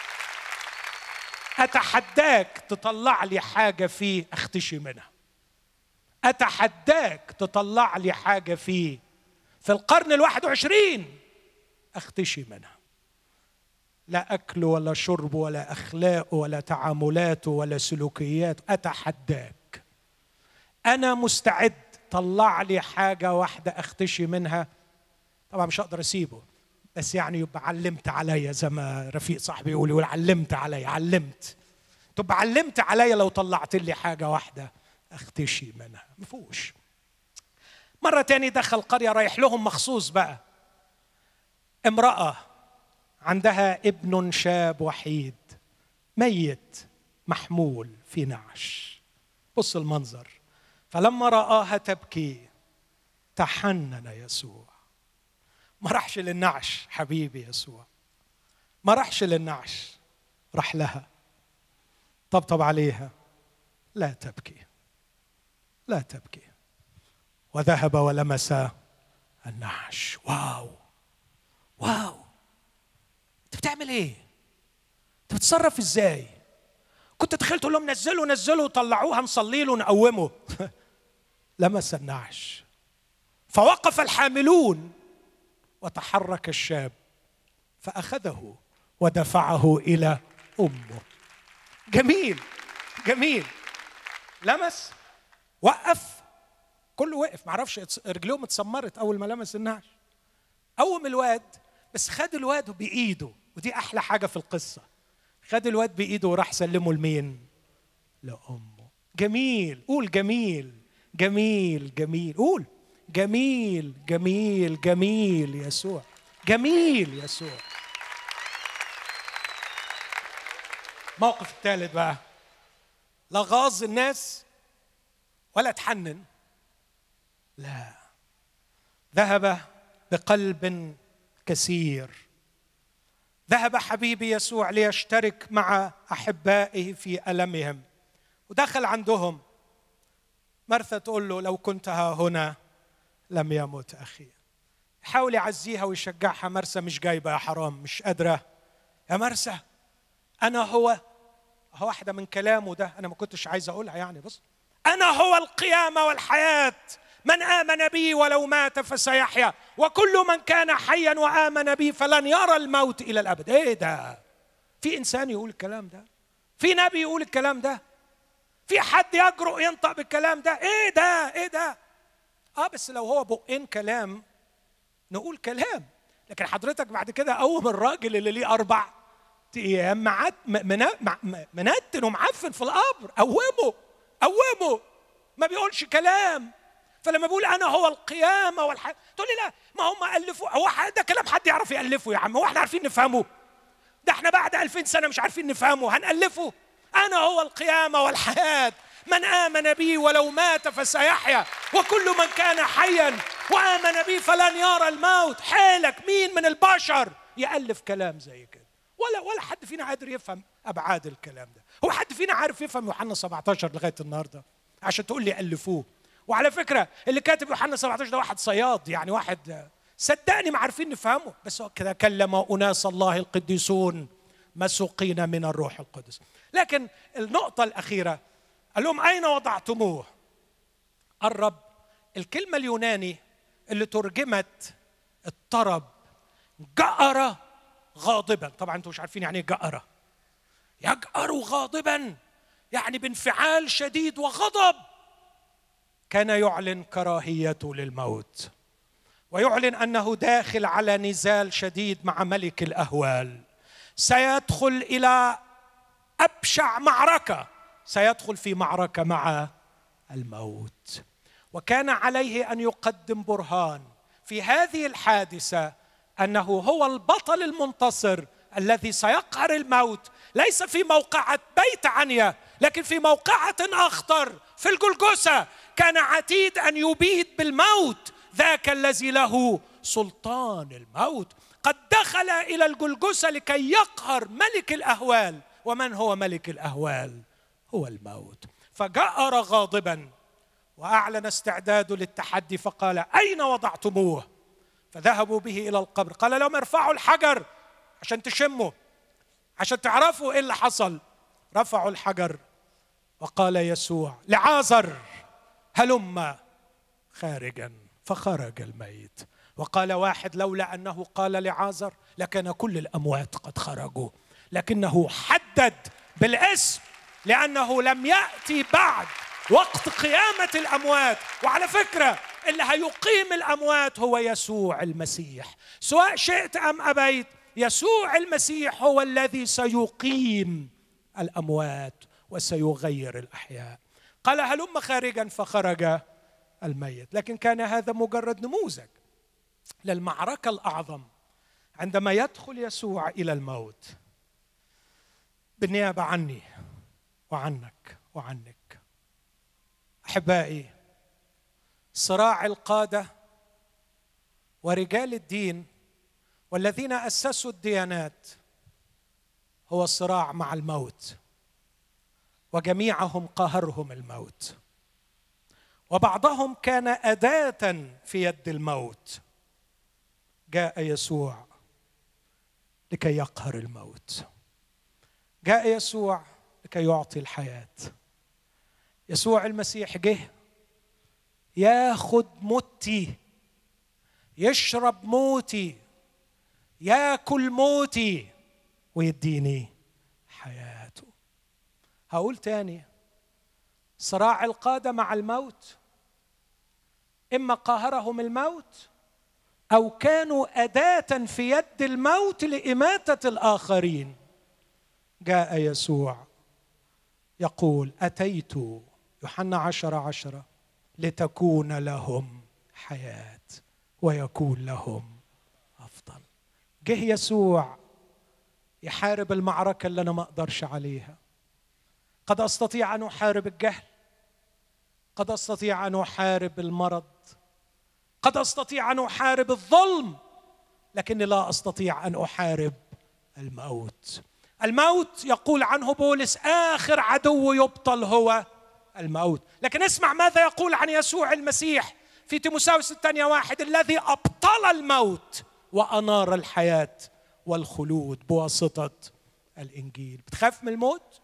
اتحداك تطلع لي حاجه فيه اختشي منها اتحداك تطلع لي حاجه فيه في القرن الواحد وعشرين اختشي منها لا اكل ولا شرب ولا اخلاق ولا تعاملات ولا سلوكيات اتحداك انا مستعد طلع لي حاجه واحده اختشي منها طبعا مش هقدر اسيبه بس يعني يبقى علمت عليا زي ما رفيق صاحبي يقول يقول علمت عليا علمت تبقى علمت عليا لو طلعت لي حاجه واحده اختشي منها مفوش مرة تاني دخل قرية رايح لهم مخصوص بقى امرأة عندها ابن شاب وحيد ميت محمول في نعش بص المنظر فلما رآها تبكي تحنن يسوع ما راحش للنعش حبيبي يسوع ما راحش للنعش راح لها طبطب عليها لا تبكي لا تبكي وذهب ولمس النعش واو واو انت بتعمل ايه انت بتتصرف ازاي كنت تخيل تقول لهم نزلوا نزلوا طلعوها نصلي له نقومه لمس النعش فوقف الحاملون وتحرك الشاب فاخذه ودفعه الى امه جميل جميل لمس وقف كله وقف معرفش رجليهم اتسمرت اول ما لمس النعش قوم الواد بس خد الواد بايده ودي احلى حاجه في القصه خد الواد بايده وراح سلمه لمين لامه جميل قول جميل جميل جميل قول جميل جميل جميل يسوع جميل يسوع الموقف الثالث بقى لا غاظ الناس ولا تحنن لا ذهب بقلب كثير ذهب حبيبي يسوع ليشترك مع احبائه في المهم ودخل عندهم مرثا تقول له لو كنت ها هنا لم يمت اخي حاول يعزيها ويشجعها مرسى مش جايبه يا حرام مش قادره يا مرسى انا هو هو واحده من كلامه ده انا ما كنتش عايز اقولها يعني بص انا هو القيامه والحياه من امن بي ولو مات فسيحيا وكل من كان حيا وامن بي فلن يرى الموت الى الابد ايه ده في انسان يقول الكلام ده في نبي يقول الكلام ده في حد يجرؤ ينطق بالكلام ده ايه ده ايه ده اه بس لو هو بقين كلام نقول كلام لكن حضرتك بعد كده قوم الراجل اللي ليه اربع ايام معت منتن ومعفن في القبر قومه قومه ما بيقولش كلام فلما بيقول انا هو القيامه والحياه تقول لي لا ما هم الفوا هو ده كلام حد يعرف يالفه يا عم هو احنا عارفين نفهمه ده احنا بعد ألفين سنه مش عارفين نفهمه هنالفه انا هو القيامه والحياه من امن بي ولو مات فسيحيا وكل من كان حيا وامن بي فلن يرى الموت حيلك مين من البشر يالف كلام زي كده ولا ولا حد فينا قادر يفهم ابعاد الكلام ده هو حد فينا عارف يفهم يوحنا 17 لغايه النهارده عشان تقول لي الفوه وعلى فكره اللي كاتب يوحنا 17 ده واحد صياد يعني واحد صدقني ما عارفين نفهمه بس كذا كلم اناس الله القديسون مسوقين من الروح القدس لكن النقطه الاخيره قال لهم اين وضعتموه الرب الكلمه اليوناني اللي ترجمت الطرب جأر غاضبا طبعا انتم مش عارفين يعني ايه جأر يجأر غاضبا يعني بانفعال شديد وغضب كان يعلن كراهيته للموت ويعلن انه داخل على نزال شديد مع ملك الاهوال سيدخل الى ابشع معركه سيدخل في معركه مع الموت وكان عليه ان يقدم برهان في هذه الحادثه انه هو البطل المنتصر الذي سيقهر الموت ليس في موقعه بيت عنيا لكن في موقعه اخطر في الجلجسه كان عتيد ان يبيد بالموت ذاك الذي له سلطان الموت قد دخل الى الجلجسه لكي يقهر ملك الاهوال ومن هو ملك الاهوال هو الموت فجأر غاضبا واعلن استعداده للتحدي فقال اين وضعتموه فذهبوا به الى القبر قال لهم ارفعوا الحجر عشان تشموا عشان تعرفوا ايه اللي حصل رفعوا الحجر وقال يسوع لعازر هلم خارجا فخرج الميت وقال واحد لولا انه قال لعازر لكان كل الاموات قد خرجوا لكنه حدد بالاسم لانه لم ياتي بعد وقت قيامه الاموات وعلى فكره اللي هيقيم الاموات هو يسوع المسيح سواء شئت ام ابيت يسوع المسيح هو الذي سيقيم الاموات وسيغير الاحياء قال هلم خارجا فخرج الميت لكن كان هذا مجرد نموذج للمعركه الاعظم عندما يدخل يسوع الى الموت بالنيابه عني وعنك وعنك احبائي صراع القاده ورجال الدين والذين اسسوا الديانات هو الصراع مع الموت وجميعهم قهرهم الموت وبعضهم كان اداه في يد الموت جاء يسوع لكي يقهر الموت جاء يسوع لكي يعطي الحياه يسوع المسيح جه ياخد موتي يشرب موتي ياكل موتي ويديني حياته هقول تاني صراع القاده مع الموت اما قاهرهم الموت او كانوا اداه في يد الموت لاماته الاخرين جاء يسوع يقول اتيت يوحنا عشر عشره لتكون لهم حياه ويكون لهم افضل جه يسوع يحارب المعركه اللي انا ما اقدرش عليها قد استطيع ان احارب الجهل قد استطيع ان احارب المرض قد استطيع ان احارب الظلم لكني لا استطيع ان احارب الموت الموت يقول عنه بولس اخر عدو يبطل هو الموت لكن اسمع ماذا يقول عن يسوع المسيح في تيموساوس الثانية واحد الذي أبطل الموت وأنار الحياة والخلود بواسطة الإنجيل بتخاف من الموت؟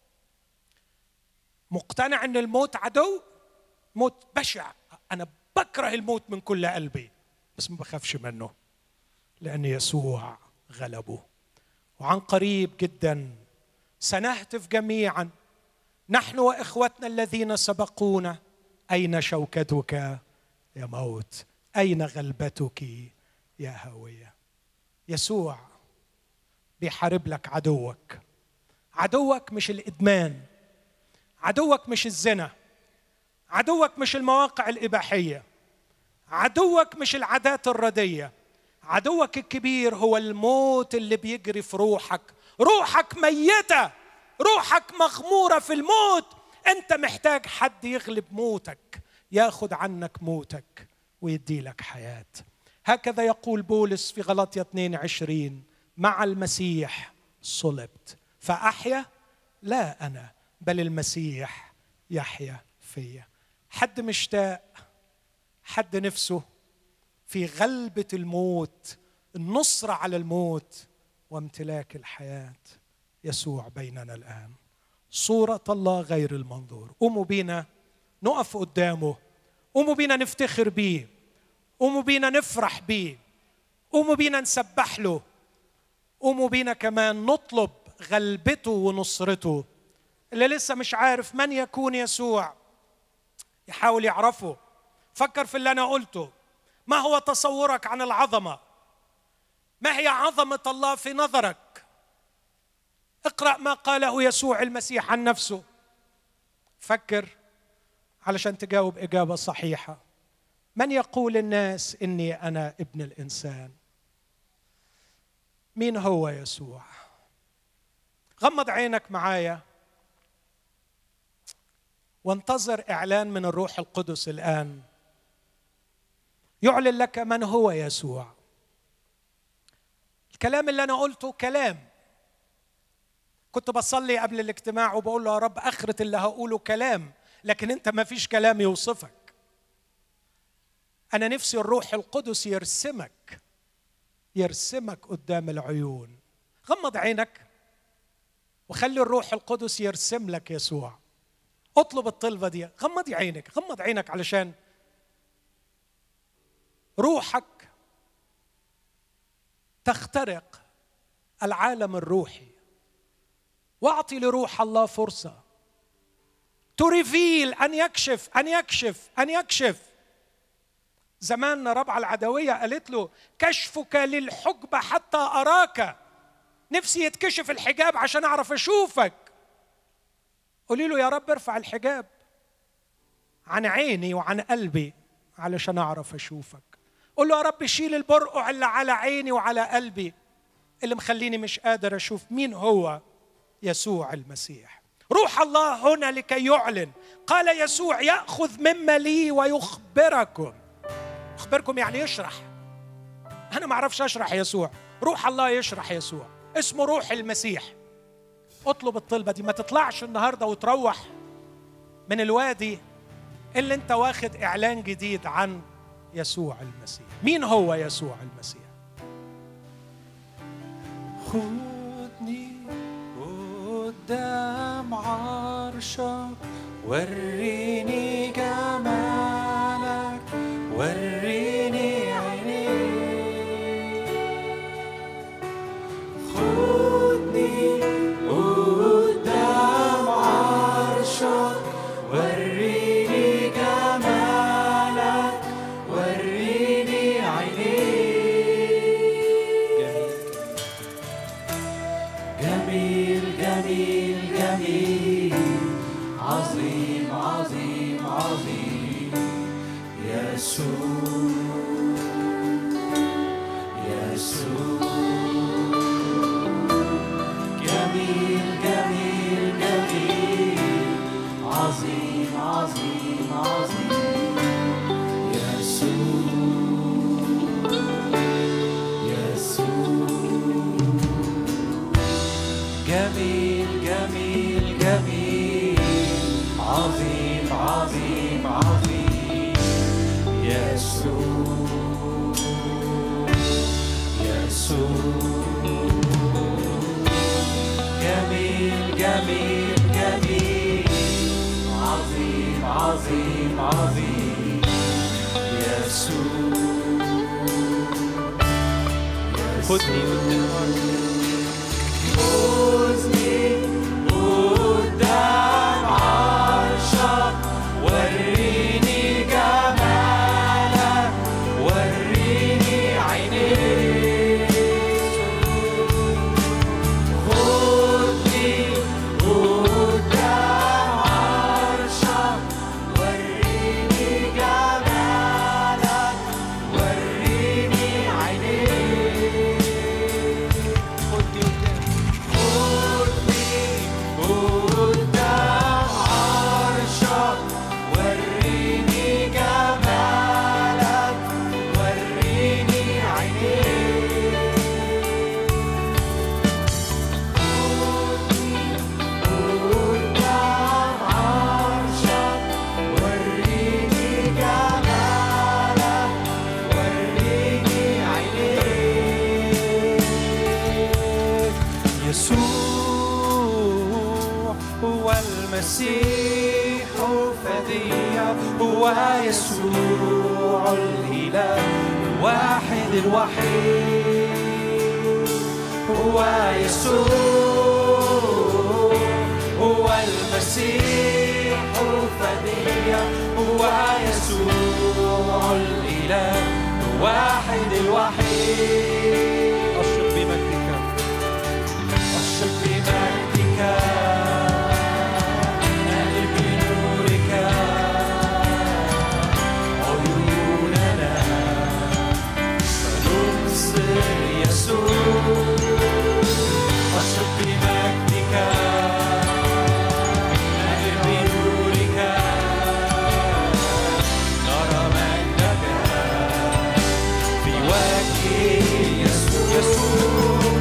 مقتنع أن الموت عدو؟ موت بشع أنا بكره الموت من كل قلبي بس ما بخافش منه لأن يسوع غلبه وعن قريب جدا سنهتف جميعا نحن واخوتنا الذين سبقونا اين شوكتك يا موت اين غلبتك يا هاويه يسوع بيحارب لك عدوك عدوك مش الادمان عدوك مش الزنا عدوك مش المواقع الاباحيه عدوك مش العادات الرديه عدوك الكبير هو الموت اللي بيجري في روحك روحك ميته روحك مغموره في الموت انت محتاج حد يغلب موتك ياخذ عنك موتك ويدي لك حياه هكذا يقول بولس في غلطية 22 مع المسيح صلبت فأحيا لا أنا بل المسيح يحيا فيا حد مشتاق حد نفسه في غلبة الموت النصرة على الموت وامتلاك الحياة يسوع بيننا الآن صورة الله غير المنظور قوموا بينا نقف قدامه قوموا بينا نفتخر بيه قوموا بينا نفرح بيه قوموا بينا نسبح له قوموا بينا كمان نطلب غلبته ونصرته اللي لسه مش عارف من يكون يسوع يحاول يعرفه فكر في اللي انا قلته ما هو تصورك عن العظمه ما هي عظمه الله في نظرك اقرا ما قاله يسوع المسيح عن نفسه فكر علشان تجاوب اجابه صحيحه من يقول الناس اني انا ابن الانسان مين هو يسوع غمض عينك معايا وانتظر اعلان من الروح القدس الان يعلن لك من هو يسوع الكلام اللي انا قلته كلام كنت بصلي قبل الاجتماع وبقول له يا رب اخره اللي هقوله كلام لكن انت ما فيش كلام يوصفك انا نفسي الروح القدس يرسمك يرسمك قدام العيون غمض عينك وخلي الروح القدس يرسم لك يسوع اطلب الطلبه دي غمضي عينك غمض عينك علشان روحك تخترق العالم الروحي واعطي لروح الله فرصه تريفيل ان يكشف ان يكشف ان يكشف زمان ربعه العدويه قالت له كشفك للحجب حتى اراك نفسي يتكشف الحجاب عشان اعرف اشوفك قولي له يا رب ارفع الحجاب عن عيني وعن قلبي علشان اعرف اشوفك قول له يا رب شيل البرقع اللي على عيني وعلى قلبي اللي مخليني مش قادر اشوف مين هو يسوع المسيح روح الله هنا لكي يعلن قال يسوع ياخذ مما لي ويخبركم يخبركم يعني يشرح انا ما اعرفش اشرح يسوع روح الله يشرح يسوع اسمه روح المسيح اطلب الطلبه دي ما تطلعش النهارده وتروح من الوادي اللي انت واخد اعلان جديد عن يسوع المسيح مين هو يسوع المسيح خدني قدام عرشك وريني جمالك وريني عينيك خدني قدام عرشك وريني جمالك وريني عينيك جميل جميل جميل عظيم عظيم عظيم يسوع يسوع جميل جميل جميل عظيم عظيم عظيم يسوع يسوع جميل جميل جميل عظيم عظيم عظيم يسوع يسوع جميل جميل جميل عظيم عظيم عظيم يسوع خدني قدام خذني قدام عرشك وريني جمالك وريني عينيك خذني قدام عرشك وريني جمالك وريني عينيك خذني قدام عرشك وريني جمالك وريني عينيك قدام عرشك وريني جمالك وريني عينيك يسوع هو المسيح فدية هو يسوع الإله الواحد الوحيد هو يسوع هو المسيح فدية هو يسوع الإله الواحد الوحيد أشرق بمجدك أشرق بمجدك نادر بنورك عيوننا فنبصر يسوع أشرق بمجدك نادر بنورك نرى مجدك في وجه يسوع يسوع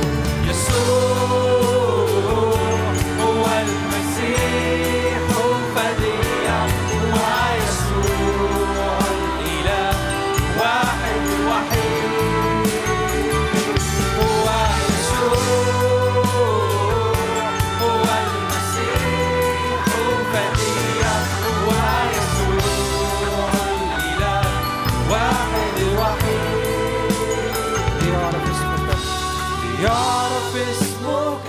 يسوع هو المسيح الفدية هو يسوع الإله واحد وحيد هو يسوع هو المسيح الفدية هو يسوع الإله واحد وحيد ليعرف اسمك ليعرف اسمك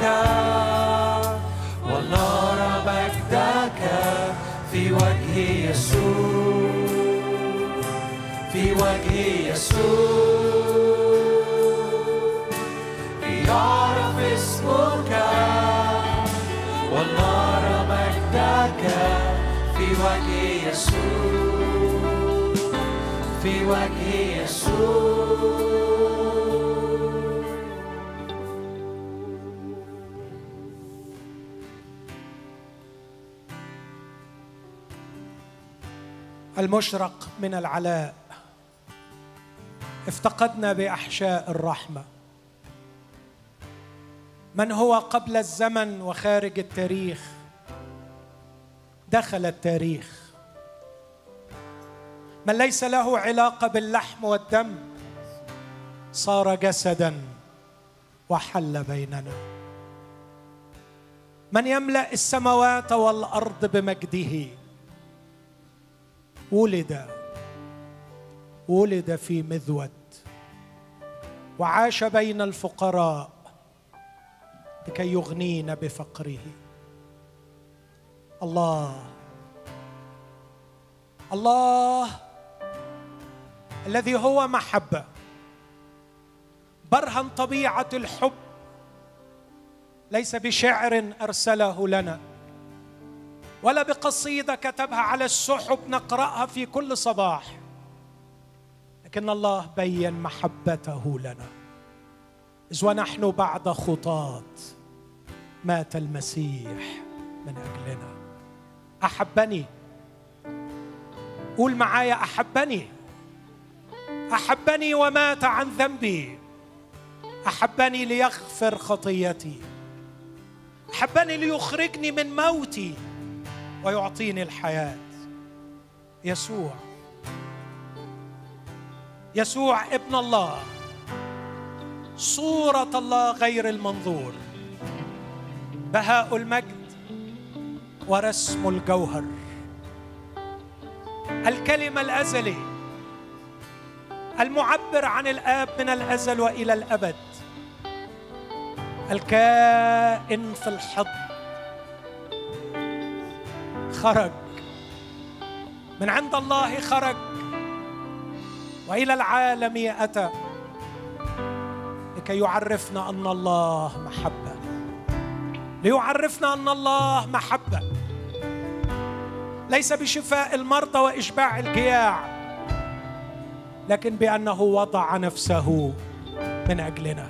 ونرى مجدك في وجه يسوع في وجه يسوع ليعرف اسمك ونرى مجدك في وجه يسوع في وجه يسوع المشرق من العلاء افتقدنا باحشاء الرحمه من هو قبل الزمن وخارج التاريخ دخل التاريخ من ليس له علاقه باللحم والدم صار جسدا وحل بيننا من يملا السماوات والارض بمجده ولد ولد في مذود وعاش بين الفقراء لكي يغنينا بفقره الله الله الذي هو محبه برهن طبيعه الحب ليس بشعر ارسله لنا ولا بقصيده كتبها على السحب نقراها في كل صباح لكن الله بين محبته لنا اذ ونحن بعد خطاه مات المسيح من اجلنا احبني قول معايا احبني احبني ومات عن ذنبي احبني ليغفر خطيتي احبني ليخرجني من موتي ويعطيني الحياه يسوع يسوع ابن الله صوره الله غير المنظور بهاء المجد ورسم الجوهر الكلمه الازلي المعبر عن الاب من الازل والى الابد الكائن في الحضن خرج من عند الله خرج والى العالم اتى لكي يعرفنا ان الله محبه ليعرفنا ان الله محبه ليس بشفاء المرضى واشباع الجياع لكن بانه وضع نفسه من اجلنا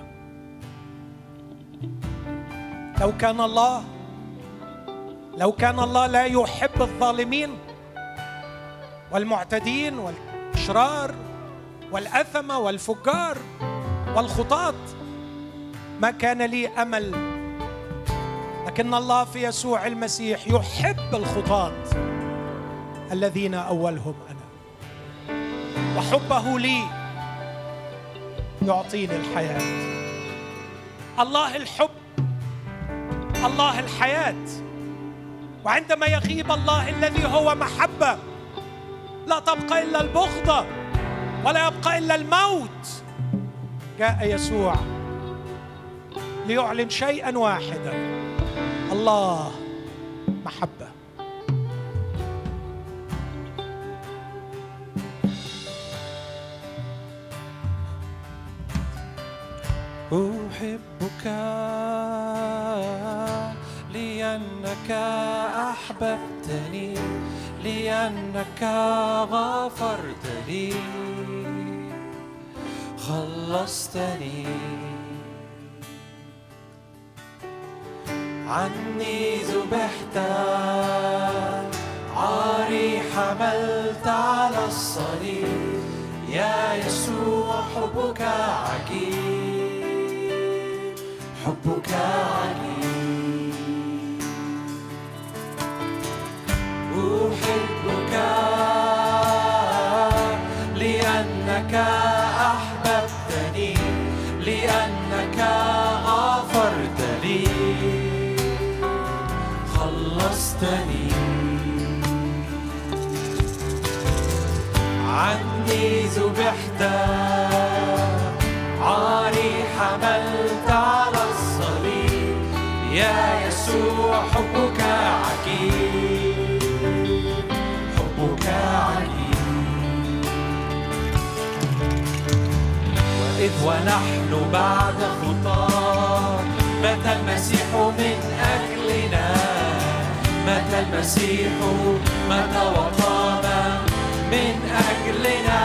لو كان الله لو كان الله لا يحب الظالمين والمعتدين والاشرار والاثمه والفجار والخطاة ما كان لي امل لكن الله في يسوع المسيح يحب الخطاة الذين اولهم انا وحبه لي يعطيني الحياه الله الحب الله الحياه وعندما يغيب الله الذي هو محبه لا تبقى الا البغضه ولا يبقى الا الموت جاء يسوع ليعلن شيئا واحدا الله محبه أحبك لأنك أحببتني لأنك غفرت لي خلصتني عني ذبحت عاري حملت على الصليب يا يسوع حبك عجيب حبك عجيب أحبك لأنك أحببتني لأنك غفرت لي خلصتني عني ذبحت عاري حملت على الصليب يا يسوع حبك عجيب حبك عجيب وإذ ونحن بعد خطاه مات المسيح من أجلنا مات المسيح مات وقام من أجلنا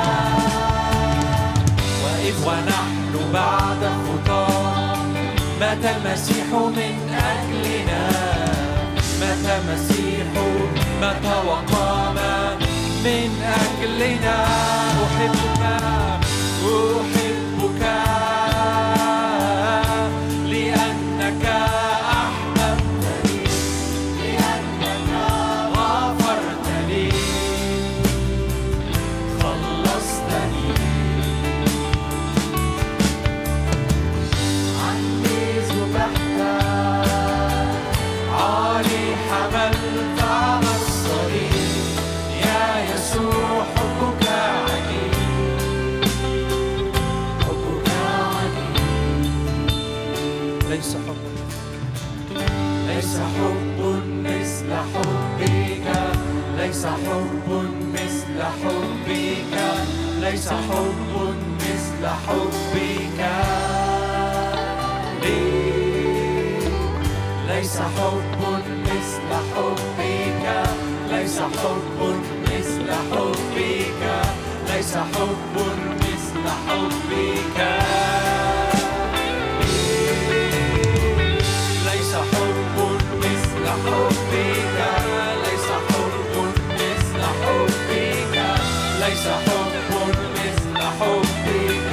وإذ ونحن بعد خطاه مات المسيح من أجلنا مات المسيح مات وقام من أجلنا أحبك أحبك لأنك أحببتني لأنك غفرت لي خلصتني عني ليس حب ليس حب مثل حبك ليس حب مثل حبك ليس حب مثل حبك لي ليس حب مثل حبك ليس حب مثل حبك ليس حب مثل حبك ليس حب مثل حبك ليس حب مثل حبك ليس حب مثل حبك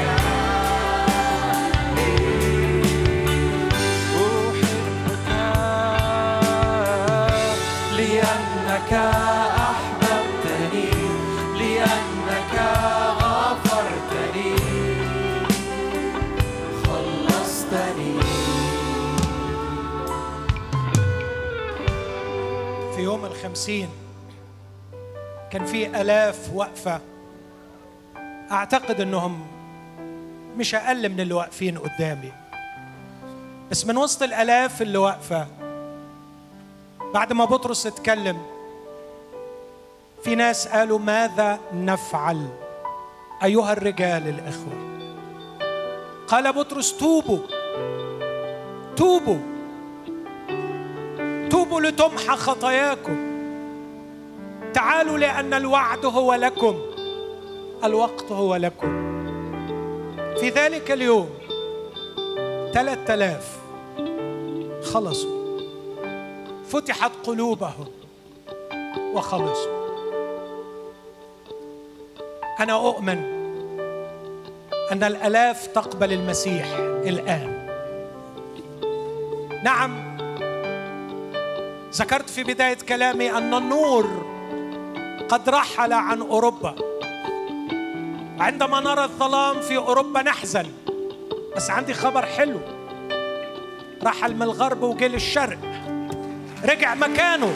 أحبك لأنك أحببتني لأنك غفرتني خلصتني في يوم الخمسين كان في آلاف واقفة أعتقد أنهم مش أقل من اللي واقفين قدامي بس من وسط الآلاف اللي واقفة بعد ما بطرس اتكلم في ناس قالوا ماذا نفعل أيها الرجال الإخوة قال بطرس توبوا توبوا توبوا لتمحى خطاياكم تعالوا لأن الوعد هو لكم الوقت هو لكم في ذلك اليوم ثلاثة آلاف خلصوا فتحت قلوبهم وخلصوا أنا أؤمن أن الآلاف تقبل المسيح الآن نعم ذكرت في بداية كلامي أن النور قد رحل عن أوروبا عندما نرى الظلام في أوروبا نحزن بس عندي خبر حلو رحل من الغرب وجه للشرق رجع مكانه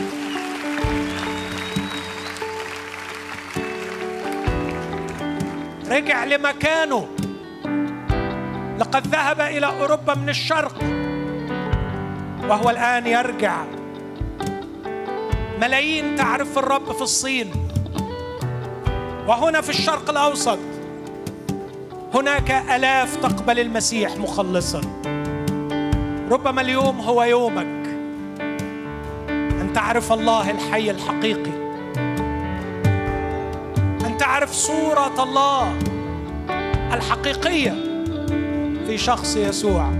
رجع لمكانه لقد ذهب إلى أوروبا من الشرق وهو الآن يرجع ملايين تعرف الرب في الصين وهنا في الشرق الأوسط هناك آلاف تقبل المسيح مخلصا ربما اليوم هو يومك أن تعرف الله الحي الحقيقي أن تعرف صورة الله الحقيقية في شخص يسوع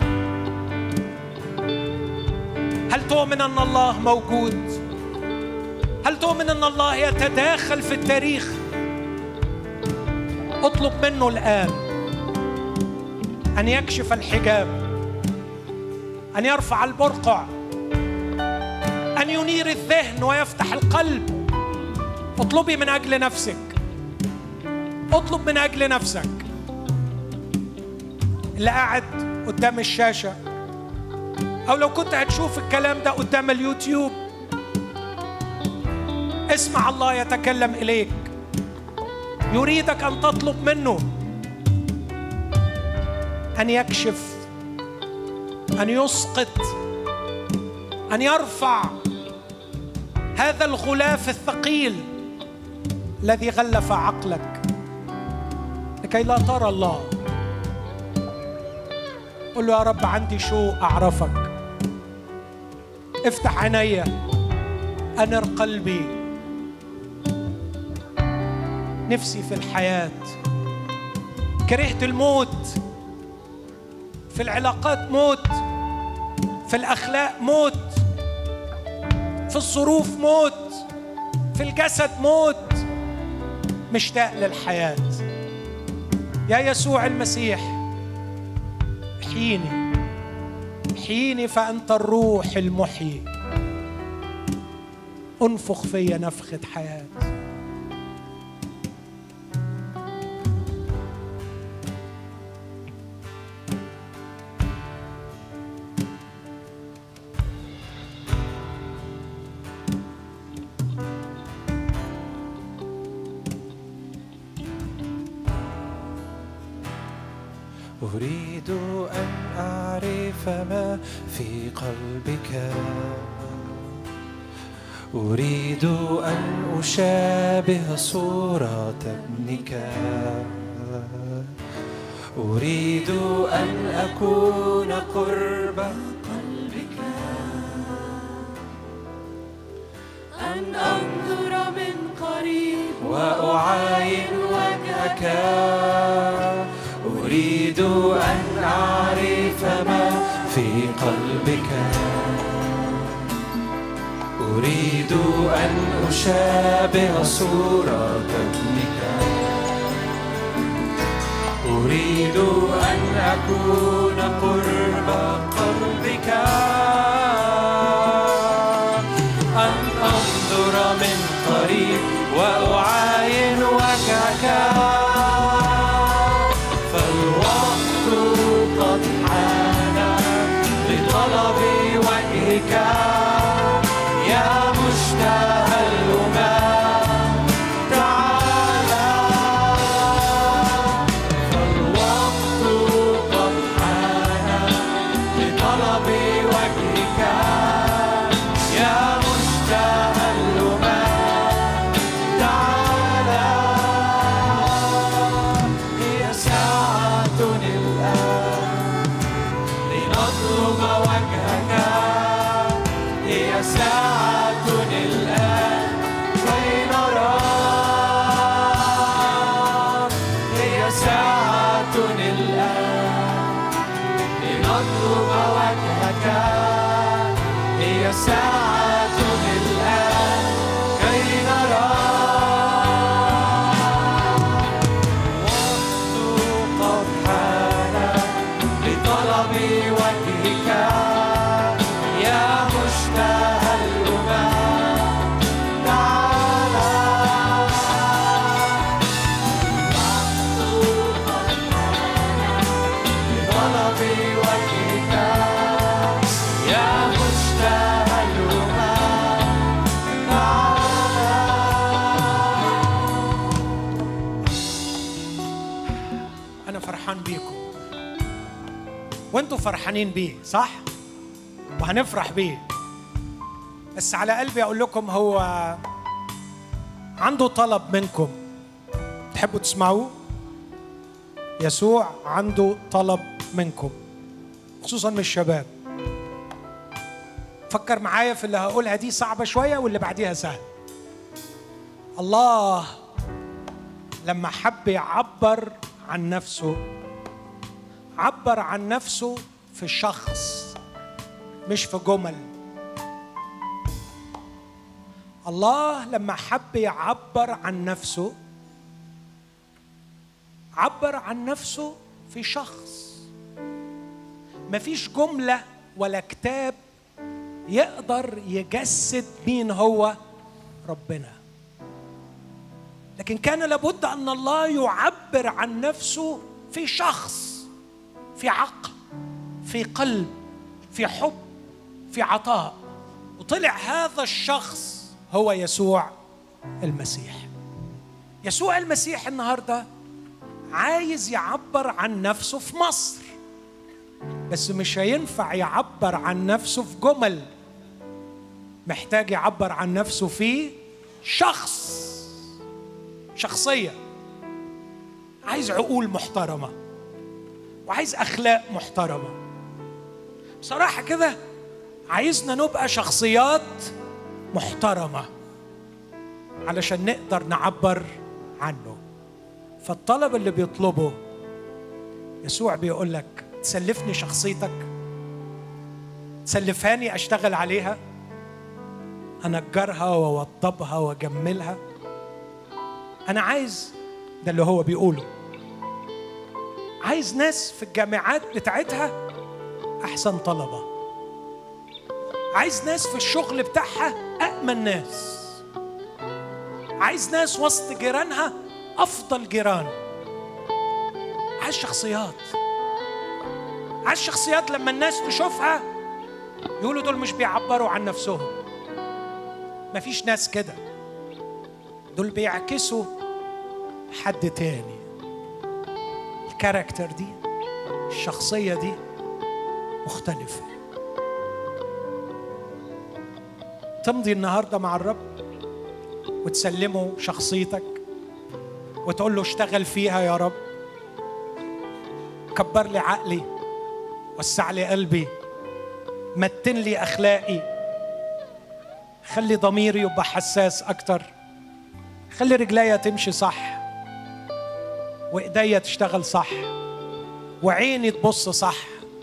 هل تؤمن ان الله موجود هل تؤمن ان الله يتداخل في التاريخ اطلب منه الان ان يكشف الحجاب ان يرفع البرقع ان ينير الذهن ويفتح القلب اطلبي من اجل نفسك اطلب من اجل نفسك اللي قاعد قدام الشاشه او لو كنت هتشوف الكلام ده قدام اليوتيوب اسمع الله يتكلم اليك يريدك ان تطلب منه ان يكشف ان يسقط ان يرفع هذا الغلاف الثقيل الذي غلف عقلك لكي لا ترى الله قل له يا رب عندي شوق اعرفك افتح عيني انر قلبي نفسي في الحياه كرهت الموت في العلاقات موت في الاخلاق موت في الظروف موت في الجسد موت مشتاق للحياه يا يسوع المسيح احييني احييني فانت الروح المحيي انفخ في نفخه حياه أريد أن أعرف ما في قلبك أريد أن أشابه صورة ابنك أريد أن أكون قرب قلبك أن أنظر من قريب وأعاين وجهك أريد أن أعرف ما في قلبك أريد أن أشابه صورة ابنك أريد أن أكون قرب قلبك أن أنظر من قريب وأعاين وجهك فالوقت قد حان لطلب وجهك يا مشتاق الأمم تعالى فالوقت قد حان لطلب وجهك يا مشتاق الأمم تعالى هي ساعة الآن لنطلب وجهك هي ساعة الآن كي نراك هي ساعة الآن لنطلب وجهك هي ساعة الآن كي نراك وقت قد حان لطلب وجهك يا مشتاق الأمم تعالى لطلب وجهك يا مشتاق الأمم تعالى أنا فرحان بيكم وأنتوا فرحانين بيه صح؟ وهنفرح بيه بس على قلبي أقول لكم هو عنده طلب منكم تحبوا تسمعوه؟ يسوع عنده طلب منكم خصوصا من الشباب فكر معايا في اللي هقولها دي صعبة شوية واللي بعديها سهل الله لما حب يعبر عن نفسه عبر عن نفسه في شخص مش في جمل الله لما حب يعبر عن نفسه عبر عن نفسه في شخص مفيش جملة ولا كتاب يقدر يجسد مين هو ربنا لكن كان لابد ان الله يعبر عن نفسه في شخص في عقل في قلب في حب في عطاء وطلع هذا الشخص هو يسوع المسيح يسوع المسيح النهارده عايز يعبر عن نفسه في مصر بس مش هينفع يعبر عن نفسه في جمل محتاج يعبر عن نفسه في شخص شخصيه عايز عقول محترمه وعايز اخلاق محترمه بصراحه كده عايزنا نبقى شخصيات محترمه علشان نقدر نعبر عنه فالطلب اللي بيطلبه يسوع بيقول لك تسلفني شخصيتك تسلفهاني اشتغل عليها انجرها واوضبها واجملها انا عايز ده اللي هو بيقوله عايز ناس في الجامعات بتاعتها احسن طلبه عايز ناس في الشغل بتاعها أأمن ناس عايز ناس وسط جيرانها أفضل جيران عايز شخصيات عايز شخصيات لما الناس تشوفها يقولوا دول مش بيعبروا عن نفسهم مفيش ناس كده دول بيعكسوا حد تاني الكاركتر دي الشخصيه دي مختلفه تمضي النهارده مع الرب وتسلمه شخصيتك وتقول له اشتغل فيها يا رب كبر لي عقلي وسع لي قلبي متن لي اخلاقي خلي ضميري يبقى حساس اكتر خلي رجليا تمشي صح وايديا تشتغل صح وعيني تبص صح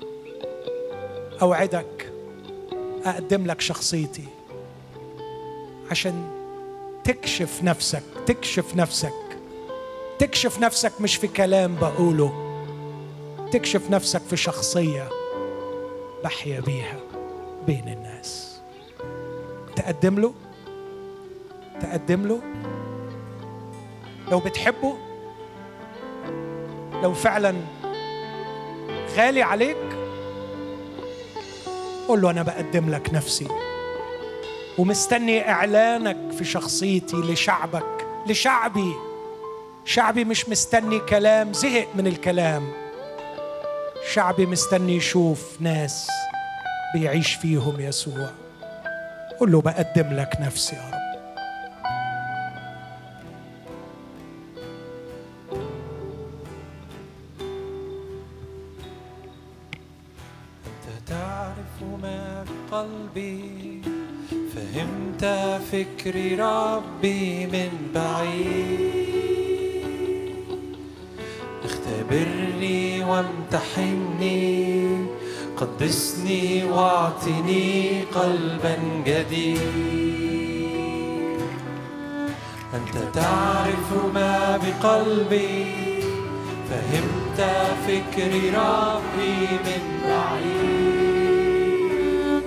اوعدك اقدم لك شخصيتي عشان تكشف نفسك تكشف نفسك تكشف نفسك مش في كلام بقوله تكشف نفسك في شخصيه بحيا بيها بين الناس تقدم له تقدم له لو بتحبه لو فعلا غالي عليك قول له انا بقدم لك نفسي ومستني اعلانك في شخصيتي لشعبك لشعبي شعبي مش مستني كلام زهق من الكلام شعبي مستني يشوف ناس بيعيش فيهم يسوع قل له بقدم لك نفسي يا رب أنت تعرف ما في قلبي فهمت فكري ربي من بعيد اختبرني وامتحني قدسني واعطني قلبا جديد أنت تعرف ما بقلبي فهمت فكري ربي من بعيد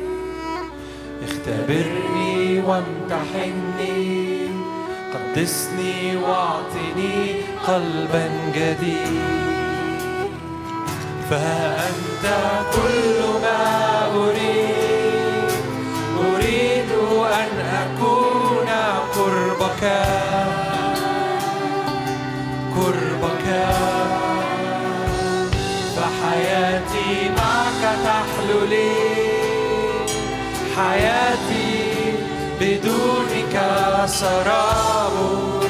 اختبرني وامتحني قدسني واعطني قلبا جديد فأنت كل ما أريد أريد أن أكون قربك قربك فحياتي معك تحلو لي حياتي بدونك سراب